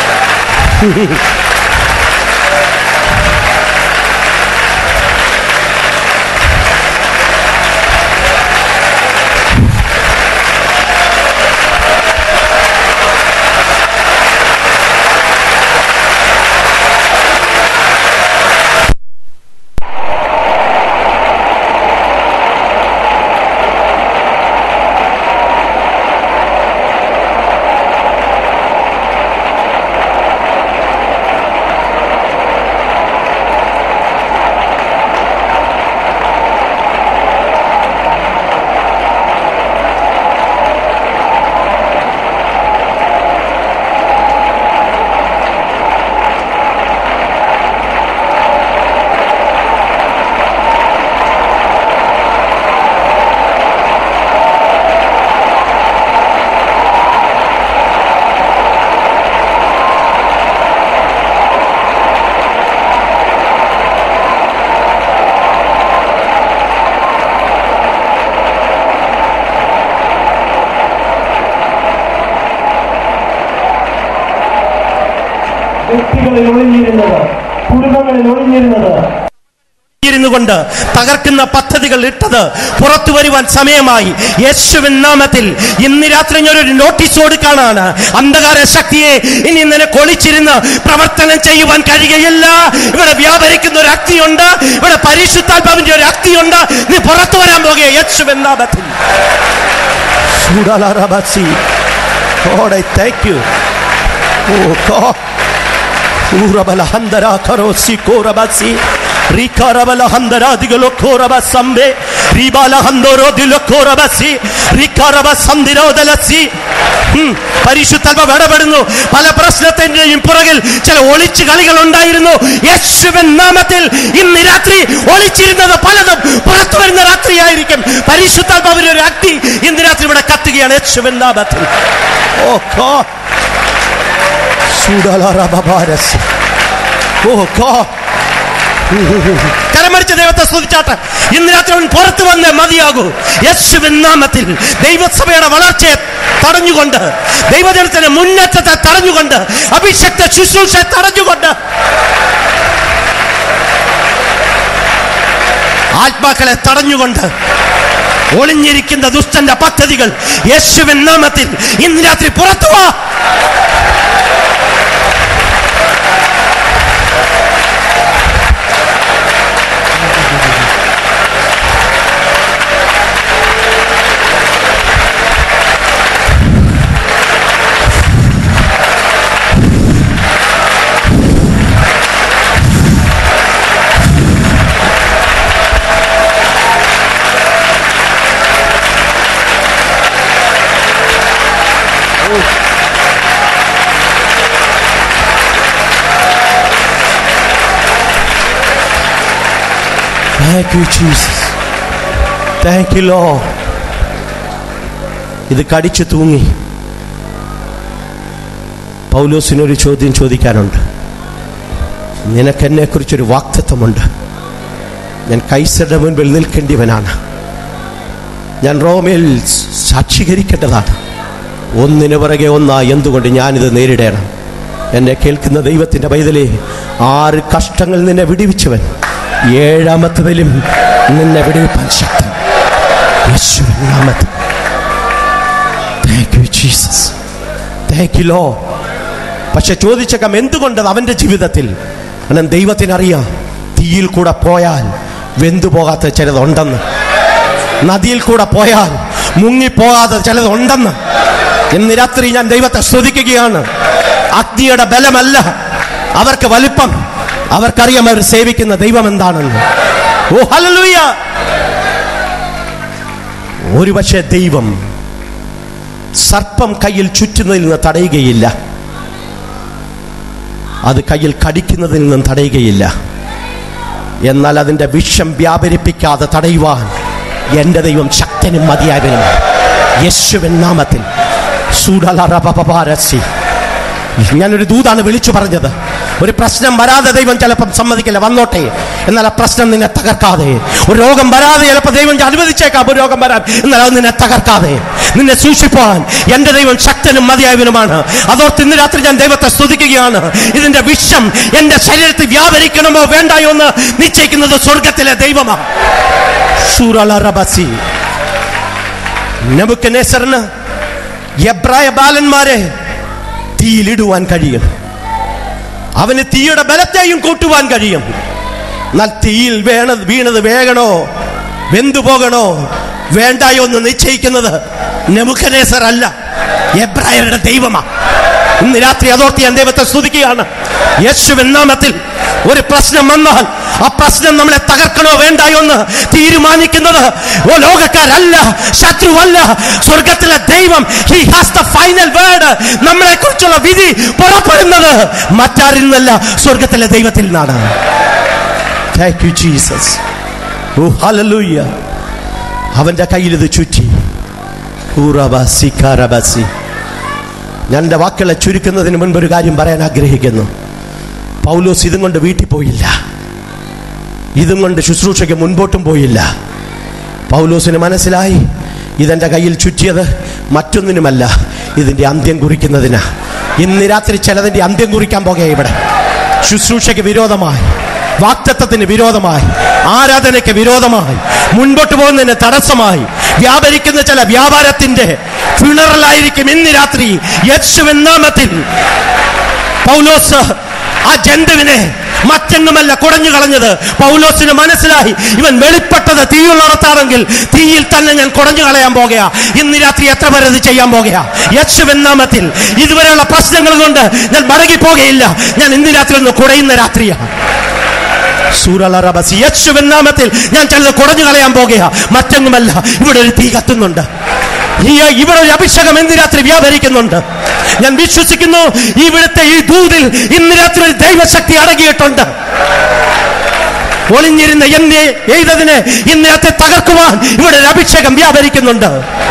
വ്യക്തികളിൽ ഒളിഞ്ഞിരുന്നത് കുടുംബങ്ങളിൽ ഒളിഞ്ഞിരുന്നത് ഇരുന്നു കൊണ്ട് തകർക്കുന്ന പദ്ധതികൾ ഇട്ടത് പുറത്തു വരുവാൻ സമയമായി യേശുവിൻ നാമത്തിൽ ഇന്ന് രാത്രി ഞാൻ ഒരു നോട്ടീസ് കൊടുക്കാനാണ് അന്ധകാര ശക്തിയെ ഇനി നിനക്ക് ഒളിച്ചിരുന്ന് പ്രവർത്തനം ചെയ്യുവാൻ കഴിയുകയില്ല ഇവിടെ വ്യാപരിക്കുന്ന ഒരു അക്തിയുണ്ട് ഇവിടെ പരിശുദ്ധാത്മാവിന്റെ ഒരു അക്തിയുണ്ട് നീ പുറത്തു വരാൻ പോകുക യേശുവിൻ നാമത്തിൽ Sudalarabasi. God, I thank you. Oh God. Urabalahandara karosi korabasi. Rikarabalahandara digalo korabasambe. Ribalahandoro dilo korabasi. Rikarabasandiro ഉം, പരിശുദ്ധാത്മാവ് ഇടപെടുന്നു പല പ്രശ്നത്തിന്റെയും പുറകിൽ ചില ഒളിച്ചു കളികൾ ഉണ്ടായിരുന്നു യേശുവൻ നാമത്തിൽ ഇന്ന് രാത്രി ഒളിച്ചിരുന്നത് പലതും പുറത്തു വരുന്ന രാത്രിയായിരിക്കും പരിശുദ്ധാത്മാവിന്റെ ഒരു അഗ്നി ഇന്ന് രാത്രി ഇവിടെ കത്തുകയാണ് യേശുവൻ നാമത്തിൽ ഓ God. സുഡലറബബാരസ്. ഓ God. കരമടിച്ച ദൈവത്തെ സ്തുതിച്ചാട്ടെ ഇന്ന് രാത്രി അവൻ പുറത്തു വന്നേ മതിയാകൂ യേശുവിൻ നാമത്തിൽ ദൈവസഭയുടെ വളർച്ചയെ തടഞ്ഞുകൊണ്ട് ദൈവജനത്തിന്റെ മുന്നേറ്റത്തെ തടഞ്ഞുകൊണ്ട് അഭിഷക്ത ശുശ്രൂഷയെ തടഞ്ഞുകൊണ്ട് ആത്മാക്കളെ തടഞ്ഞുകൊണ്ട് ഒളിഞ്ഞിരിക്കുന്ന ദുഷ്ടന്റെ പദ്ധതികൾ യേശുവിൻ നാമത്തിൽ ഇന്ന് രാത്രി പുറത്തു വാ Thank you, Jesus. Thank you, Lord. ഇത് കടിച്ചു തൂങ്ങി പൗലോസിനൊരു ചോദ്യം ചോദിക്കാനുണ്ട് നിനക്കെന്നെ കുറിച്ചൊരു വാക്തത്വമുണ്ട് ഞാൻ കൈസരുടെ മുൻപിൽ നിൽക്കേണ്ടിയവനാണ് ഞാൻ റോമയിൽ സാക്ഷീകരിക്കേണ്ടതാണ് ഒന്നിനു പിറകെ ഒന്നായി എന്തുകൊണ്ട് ഞാനിത് നേരിടണം എന്നെ കേൾക്കുന്ന ദൈവത്തിൻ്റെ പൈതലേ ആറ് കഷ്ടങ്ങൾ നിന്നെ വിടിവിച്ചവൻ ഏഴാമത്തതിലും നിന്നെ വിടുവിപ്പാൻ ശക്തൻ യേശുവിൻ നാമത്തിൽ thank you Jesus thank you lord പക്ഷെ ചോദിച്ചേക്കാം എന്തുകൊണ്ടത് അവന്റെ ജീവിതത്തിൽ കാരണം ദൈവത്തിനറിയാം തീയിൽ കൂടെ പോയാൽ വെന്തു പോകാത്ത ചിലതുണ്ടെന്ന് നദിയിൽ കൂടെ പോയാൽ മുങ്ങിപ്പോകാതെ ചിലതുണ്ടെന്ന് ഇന്ന് രാത്രി ഞാൻ ദൈവത്തെ സ്തുതിക്കുകയാണ് അഗ്നിയുടെ ബലമല്ല അവർക്ക് വലിപ്പം അവർക്കറിയാം അവർ സേവിക്കുന്ന ദൈവം എന്താണെന്ന് ഓ ഹല്ലേലൂയ ഒരുപക്ഷെ ദൈവം സർപ്പം കയ്യിൽ ചുറ്റുന്നതിൽ നിന്ന് തടയുകയില്ല അത് കയ്യിൽ കടിക്കുന്നതിൽ നിന്നും തടയുകയില്ല എന്നാൽ അതിൻ്റെ വിഷം വ്യാപരിപ്പിക്കാതെ തടയുവാൻ എൻ്റെ ദൈവം ശക്തനും മതിയായവനും യേശുവിൻ നാമത്തിൽ സൂഡലറപപാരസി ഞാനൊരു ദൂതാണ് വിളിച്ചു പറഞ്ഞത് ഒരു പ്രശ്നം വരാതെ ദൈവം ചിലപ്പം സമ്മതിക്കില്ല വന്നോട്ടെ എന്നാൽ ആ പ്രശ്നം നിന്നെ തകർക്കാതെ ഒരു രോഗം വരാതെ ചിലപ്പോൾ ദൈവം അനുവദിച്ചേക്കാം ഒരു രോഗം വരാൻ എന്നാൽ അത് നിന്നെ തകർക്കാതെ നിന്നെ സൂക്ഷിപ്പാൻ എൻ്റെ ദൈവം ശക്തനും മതിയായവനുമാണ് അതോർത്ത് ഇന്ന് രാത്രി ഞാൻ ദൈവത്തെ സ്തുതിക്കുകയാണ് ഇതിന്റെ വിഷം എൻ്റെ ശരീരത്തിൽ വ്യാപരിക്കണമോ വേണ്ടായോ എന്ന് നിശ്ചയിക്കുന്നത് സ്വർഗത്തിലെ ദൈവമാണ് സൂറലറബസി നെബുക്കനേസറിന് എബ്രായ ബാലന്മാരെ തീയിലിടുവാൻ കഴിയും അവന് തീയുടെ ബലത്തെയും കൂട്ടുവാൻ കഴിയും എന്നാൽ തീയിൽ വേണത് വീണത് വേഗണോ വെന്തു പോകണോ വേണ്ടായോ എന്ന് നിശ്ചയിക്കുന്നത് നെമുഖനേസർ അല്ല എബ്രായരുടെ ദൈവമാ ഇന്ന് രാത്രി അതോർത്ത് ഞാൻ ദൈവത്തെ സ്തുതിക്കുകയാണ് യേശുവിൻ നാമത്തിൽ ഒരു പ്രശ്നം വന്നാൽ ആ പ്രശ്നം നമ്മളെ തകർക്കണോ വേണ്ടായോ എന്ന് തീരുമാനിക്കുന്നത് ഓ ലോകക്കാരല്ല ശത്രുവല്ല സ്വർഗത്തിലെ ദൈവം he has the final word നമ്മളെ കുറിച്ചുള്ള വിധി പുറപ്പെടുന്നത് മറ്റാരിൽ നിന്നല്ല സ്വർഗത്തിലെ ദൈവത്തിൽ നിന്നാണ് thank you Jesus oh hallelujah അവന്റെ കയ്യിൽ ഇത് ചുറ്റി ഊറബാസി കാരബാസി ഞാൻ എൻ്റെ വാക്കുകളെ ചുരുക്കുന്നതിന് മുൻപ് ഒരു കാര്യം പറയാൻ ആഗ്രഹിക്കുന്നു പൗലോസ് ഇതും കൊണ്ട് വീട്ടിൽ പോയില്ല ഇതും കൊണ്ട് ശുശ്രൂഷയ്ക്ക് മുൻപോട്ടും പോയില്ല പൗലോസിന് മനസ്സിലായി ഇതെൻ്റെ കയ്യിൽ ചുറ്റിയത് മറ്റൊന്നിനുമല്ല ഇതിൻ്റെ അന്ത്യം കുറിക്കുന്നതിനാ ഇന്ന് രാത്രി ചിലതിൻ്റെ അന്ത്യം കുറിക്കാൻ പോകുക ഇവിടെ ശുശ്രൂഷയ്ക്ക് വിരോധമായി വാക്തത്വത്തിന് വിരോധമായി ആരാധനയ്ക്ക് വിരോധമായി മുൻപോട്ട് പോകുന്നതിന് തടസ്സമായി വ്യാപരിക്കുന്ന ചില വ്യാപാരത്തിന്റെ ഫിണറലായിരിക്കും ഇന്ന് രാത്രി യേശുവിൻ നാമത്തിൽ പൗലോസ് ആ ജന്തുവിനെ മറ്റെങ്ങുമല്ല കുടഞ്ഞു കളഞ്ഞത് പൗലോസിന് മനസ്സിലായി ഇവൻ വെളിപ്പെട്ടത് തീയുള്ളിടത്താണെങ്കിൽ തീയിൽ തന്നെ ഞാൻ കുടഞ്ഞു കളയാൻ പോകുക ഇന്ന് രാത്രി എത്ര പേർ ഇത് ചെയ്യാൻ പോകുക യേശുവിൻ നാമത്തിൽ ഇതുവരെയുള്ള പ്രശ്നങ്ങൾ കൊണ്ട് ഞാൻ മടങ്ങി പോകുകയില്ല ഞാൻ ഇന്ന് രാത്രി ഒന്ന് കുടയുന്ന രാത്രിയാണ് സൂറലറബസ് യേശുവിൻ നാമത്തിൽ ഞാൻ ചിലത് കുടഞ്ഞു കളയാൻ പോകുക മറ്റെങ്ങുമല്ല ഇവിടെ ഒരു തീ കത്തുന്നുണ്ട് ഈ ഇവിടെ ഒരു അഭിഷേകം ഇന്ന് രാത്രി വ്യാപരിക്കുന്നുണ്ട് ഞാൻ വിശ്വസിക്കുന്നു ഇവിടുത്തെ ഈ ദൂതിൽ ഇന്ന് രാത്രി ഒരു ദൈവശക്തി അടങ്ങിയിട്ടുണ്ട് ഒളിഞ്ഞിരുന്ന എന്നെ എയ്തതിനെ ഇന്ന് രാത്രി തകർക്കുവാൻ ഇവിടെ ഒരു അഭിഷേകം വ്യാപരിക്കുന്നുണ്ട്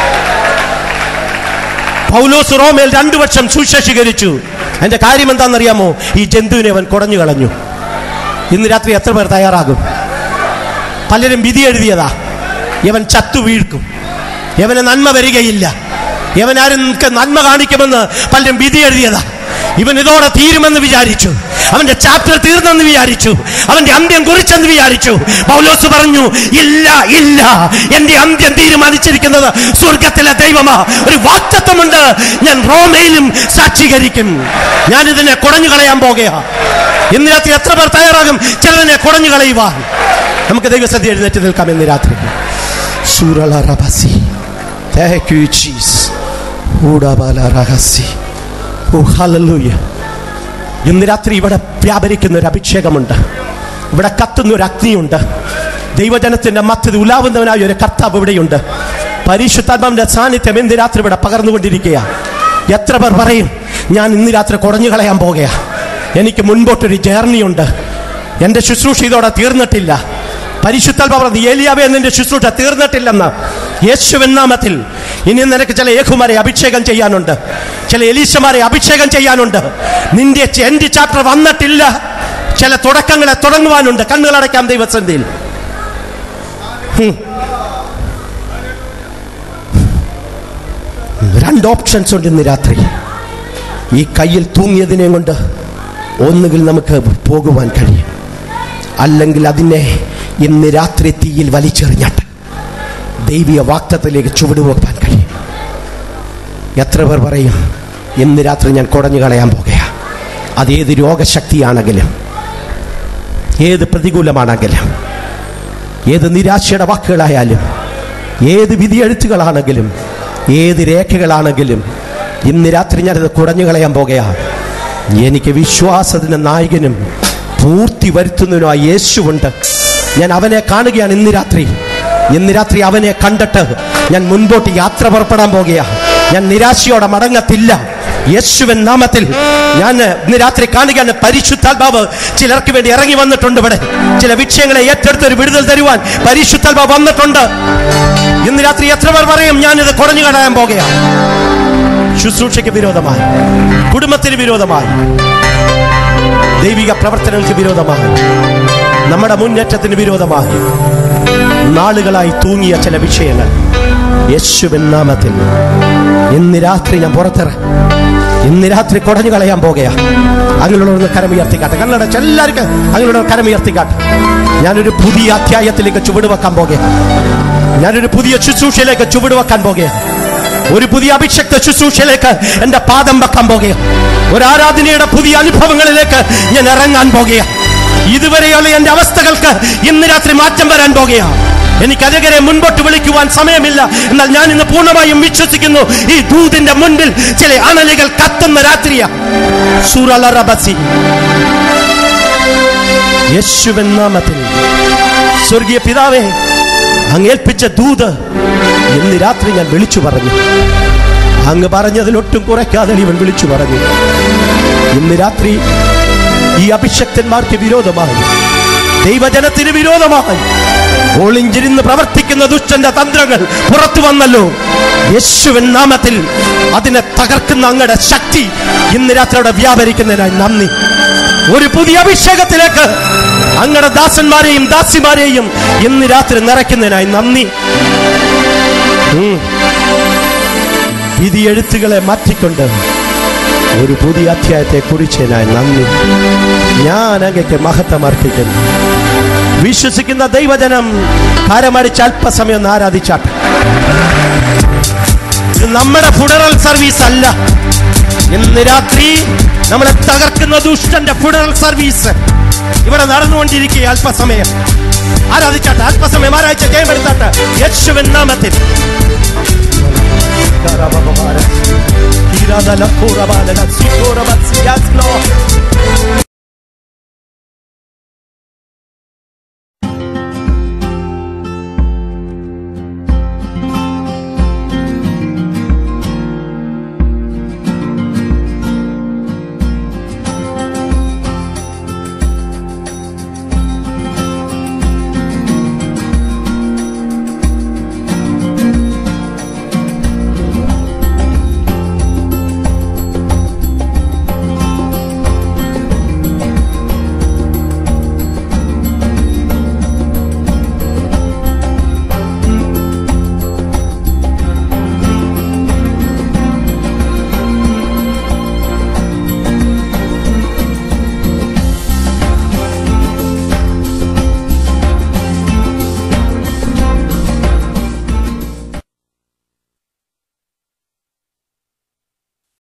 പൗലോസ് റോമേൽ രണ്ടു വർഷം സുശേഷീകരിച്ചു അതിന്റെ കാര്യം എന്താണെന്നറിയാമോ ഈ ജന്തുവിനെ അവൻ കുടഞ്ഞു കളഞ്ഞു ഇന്ന് രാത്രി എത്ര പേർ തയ്യാറാകും പലരും വിധി എഴുതിയതാ ഇവൻ ചത്തു വീഴ്ക്കും ഇവന് നന്മ വരികയില്ല ഇവൻ ആരും നിനക്ക് നന്മ കാണിക്കുമെന്ന് പലരും വിധി എഴുതിയതാ ഇവൻ ഇതോടെ തീരുമെന്ന് വിചാരിച്ചു അവന്റെ ചാപ്റ്റർ തീർന്നെന്ന് വിചാരിച്ചു അവന്റെ അന്ത്യം കുറിച്ചെന്ന് വിചാരിച്ചു പൗലോസ് പറഞ്ഞു ഇല്ല ഇല്ല എന്റെ അന്ത്യം തീരുമാനിച്ചിരിക്കുന്നത് സ്വർഗത്തിലെ ദൈവമാ ഒരു വാക്തത്വമുണ്ട് ഞാൻ റോമയിലും സാക്ഷീകരിക്കും ഞാൻ ഇതിനെ കുടഞ്ഞു കളയാൻ പോകുകയാ ഇന്ന് രാത്രി എത്ര പേർ തയ്യാറാകും ചിലതിനെ കുടഞ്ഞു കളയുവാൻ നമുക്ക് ദൈവസദ്യ എഴുന്നേറ്റ് നിൽക്കാം ഇന്ന് രാത്രി സൂറള റബസി Thank you, Jesus. ഊടാബാല റഹസി. Oh, hallelujah. ഇന്ന് രാത്രി ഇവിടെ വ്യാപരിക്കുന്ന ഒരു അഭിഷേകമുണ്ട് ഇവിടെ കത്തുന്ന ഒരു അഗ്നിയുണ്ട് ദൈവജനത്തിന്റെ മധ്യത്തിൽ ഉലാവുന്നവനായ ഒരു കർത്താവ് ഇവിടെയുണ്ട് പരിശുദ്ധാത്മാവിന്റെ സാന്നിധ്യം ഇന്ന് രാത്രി ഇവിടെ പകർന്നുകൊണ്ടിരിക്കുക എത്ര പേർ പറയും ഞാൻ ഇന്ന് രാത്രി കുടഞ്ഞു കളയാൻ പോകുകയാ എനിക്ക് മുൻപോട്ടൊരു ജേർണിയുണ്ട് എൻ്റെ ശുശ്രൂഷ ഇതോടെ തീർന്നിട്ടില്ല പരിശുദ്ധാത്മാവ് പറഞ്ഞു ഏലിയാവേ നിന്റെ ശുശ്രൂഷ തീർന്നിട്ടില്ലെന്ന് യേശുവിൻ നാമത്തിൽ ഇനി നിനക്ക് ചില ഏഖുമാരെ അഭിഷേകം ചെയ്യാനുണ്ട് ചില എലീശമാരെ അഭിഷേകം ചെയ്യാനുണ്ട് നിന്റെ എന്റെ ചാപ്റ്റർ വന്നിട്ടില്ല ചില തുടക്കങ്ങളെ തുടങ്ങുവാനുണ്ട് കണ്ണുകളടയ്ക്കാം ദൈവസന്ധിയിൽ ഹും. രണ്ട് ഓപ്ഷൻസ് ഉണ്ട് ഇന്ന് രാത്രി ഈ കയ്യിൽ തൂങ്ങിയതിനെ കൊണ്ട് ഒന്നുകിൽ നമുക്ക് പോകുവാൻ കഴിയും അല്ലെങ്കിൽ അതിനെ ഇന്ന് രാത്രി തീയിൽ വലിച്ചെറിഞ്ഞിട്ട് ദൈവിക വാക്തത്തിലേക്ക് ചുവടുവെക്കാൻ കഴിയും എത്ര പേർ പറയും ഇന്ന് രാത്രി ഞാൻ കുടഞ്ഞു കളയാൻ പോകുകയാണ് അതേത് രോഗശക്തിയാണെങ്കിലും ഏത് പ്രതികൂലമാണെങ്കിലും ഏത് നിരാശയുടെ വാക്കുകളായാലും ഏത് വിധിയെഴുത്തുകളാണെങ്കിലും ഏത് രേഖകളാണെങ്കിലും ഇന്ന് രാത്രി ഞാനത് കുടഞ്ഞു കളയാൻ പോകുകയാണ് എനിക്ക് വിശ്വാസത്തിന് നായകനും പൂർത്തി വരുത്തുന്നതിനുമായി യേശുവുണ്ട് ഞാൻ അവനെ കാണുകയാണ് ഇന്ന് രാത്രി ഇന്ന് രാത്രി അവനെ കണ്ടിട്ട് ഞാൻ മുൻപോട്ട് യാത്ര പുറപ്പെടാൻ പോകുകയാണ് ഞാൻ നിരാശയോടെ മടങ്ങത്തില്ല യേശുവൻ നാമത്തിൽ ഞാൻ ഇന്ന് രാത്രി കാണുകയാണ് പരിശുദ്ധാത്മാവ് ചിലർക്ക് വേണ്ടി ഇറങ്ങി വന്നിട്ടുണ്ട് ഇവിടെ ചില വിഷയങ്ങളെ ഏറ്റെടുത്ത് ഒരു വിടുതൽ തരുവാൻ പരിശുദ്ധാത്മാവ് വന്നിട്ടുണ്ട് ഇന്ന് രാത്രി എത്ര പേർ പറയും ഞാനിത് കുറഞ്ഞു കളയാൻ പോകുകയാണ് ശുശ്രൂഷയ്ക്ക് വിരോധമായി കുടുംബത്തിന് വിരോധമായി ദൈവിക പ്രവർത്തനങ്ങൾക്ക് വിരോധമായി നമ്മുടെ മുന്നേറ്റത്തിന് വിരോധമായി നാളുകളായി തൂങ്ങിയ ചില വിഷയങ്ങൾ യേശുവിൻ നാമത്തിൽ ഇന്ന് രാത്രി ഞാൻ പുറത്തിറ ഇന്ന് രാത്രി കുടഞ്ഞു കളയാൻ പോകുകയാ അങ്ങനെയുള്ളവർ കരമുയർത്തിക്കാട്ടെ കണ്ണടച്ച് എല്ലാവർക്കും അങ്ങനെയുള്ളവർ കരമുയർത്തിക്കാട്ടെ ഞാനൊരു പുതിയ അധ്യായത്തിലേക്ക് ചുവടുവെക്കാൻ പോകുകയാണ് ഞാനൊരു പുതിയ ശുശ്രൂഷയിലേക്ക് ചുവടുവെക്കാൻ പോകുകയാണ് ഒരു പുതിയ അഭിഷക്ത ശുശ്രൂഷയിലേക്ക് എന്റെ പാദം വെക്കാൻ പോകുകയാണ് ഒരു ആരാധനയുടെ പുതിയ അനുഭവങ്ങളിലേക്ക് ഞാൻ ഇറങ്ങാൻ പോകുകയാണ് ഇതുവരെയുള്ള എന്റെ അവസ്ഥകൾക്ക് ഇന്ന് രാത്രി മാറ്റം വരാൻ പോകുകയാണ് എനിക്ക് അനകരെ മുൻപോട്ട് വിളിക്കുവാൻ സമയമില്ല എന്നാൽ ഞാൻ ഇന്ന് പൂർണ്ണമായും വിശ്വസിക്കുന്നു ഈ ദൂതിന്റെ മുൻപിൽ ചില അണലുകൾ കത്തുന്ന രാത്രിയാ സൂറലറബസി യേശുവൻ നാമത്തിൽ സ്വർഗീയ പിതാവേ അങ്ങേൽപ്പിച്ച ദൂത് ഇന്ന് രാത്രി ഞാൻ വിളിച്ചു പറഞ്ഞു അങ്ങ് പറഞ്ഞതിലൊട്ടും കുറയ്ക്കാതെ ഇവൻ വിളിച്ചു പറഞ്ഞു ഇന്ന് രാത്രി ഈ അഭിഷക്തന്മാർക്ക് വിരോധമായി ദൈവജനത്തിന് വിരോധമായി ഒളിഞ്ചിരുന്ന് പ്രവർത്തിക്കുന്ന ദുഷ്ടന്റെ തന്ത്രങ്ങൾ പുറത്തു വന്നല്ലോ യേശുവൻ നാമത്തിൽ അതിനെ തകർക്കുന്ന അങ്ങയുടെ ശക്തി ഇന്ന് രാത്രി അവിടെ വ്യാപരിക്കുന്നതിനായി നന്ദി ഒരു പുതിയ അഭിഷേകത്തിലേക്ക് അങ്ങയുടെ ദാസന്മാരെയും ദാസിമാരെയും ഇന്ന് രാത്രി നിറയ്ക്കുന്നതിനായി നന്ദി ഉം. വിധി എഴുത്തുകളെ മാറ്റിക്കൊണ്ട് ഒരു പുതിയ അധ്യായത്തെ കുറിച്ചതിനായി നന്ദി ഞാൻ അങ്ങക്ക് മഹത്വം അർപ്പിക്കുന്നു വിശ്വസിക്കുന്ന ദൈവജനം കരമടിച്ച് അല്പസമയം ഒന്ന് ആരാധിച്ചാട്ടെ ഇത് നമ്മുടെ ഫുഡറൽ സർവീസ് അല്ല ഇന്ന് രാത്രി നമ്മളെ തകർക്കുന്ന ദുഷ്ടന്റെ ഫുഡറൽ സർവീസ് ഇവിടെ നടന്നുകൊണ്ടിരിക്കുക അല്പസമയം ആരാധിച്ചാട്ടെ അല്പസമയം ആരാധിച്ച ജയമെടുത്താട്ടെ യേശുവിൻ നാമത്തിൽ Yes, Lord.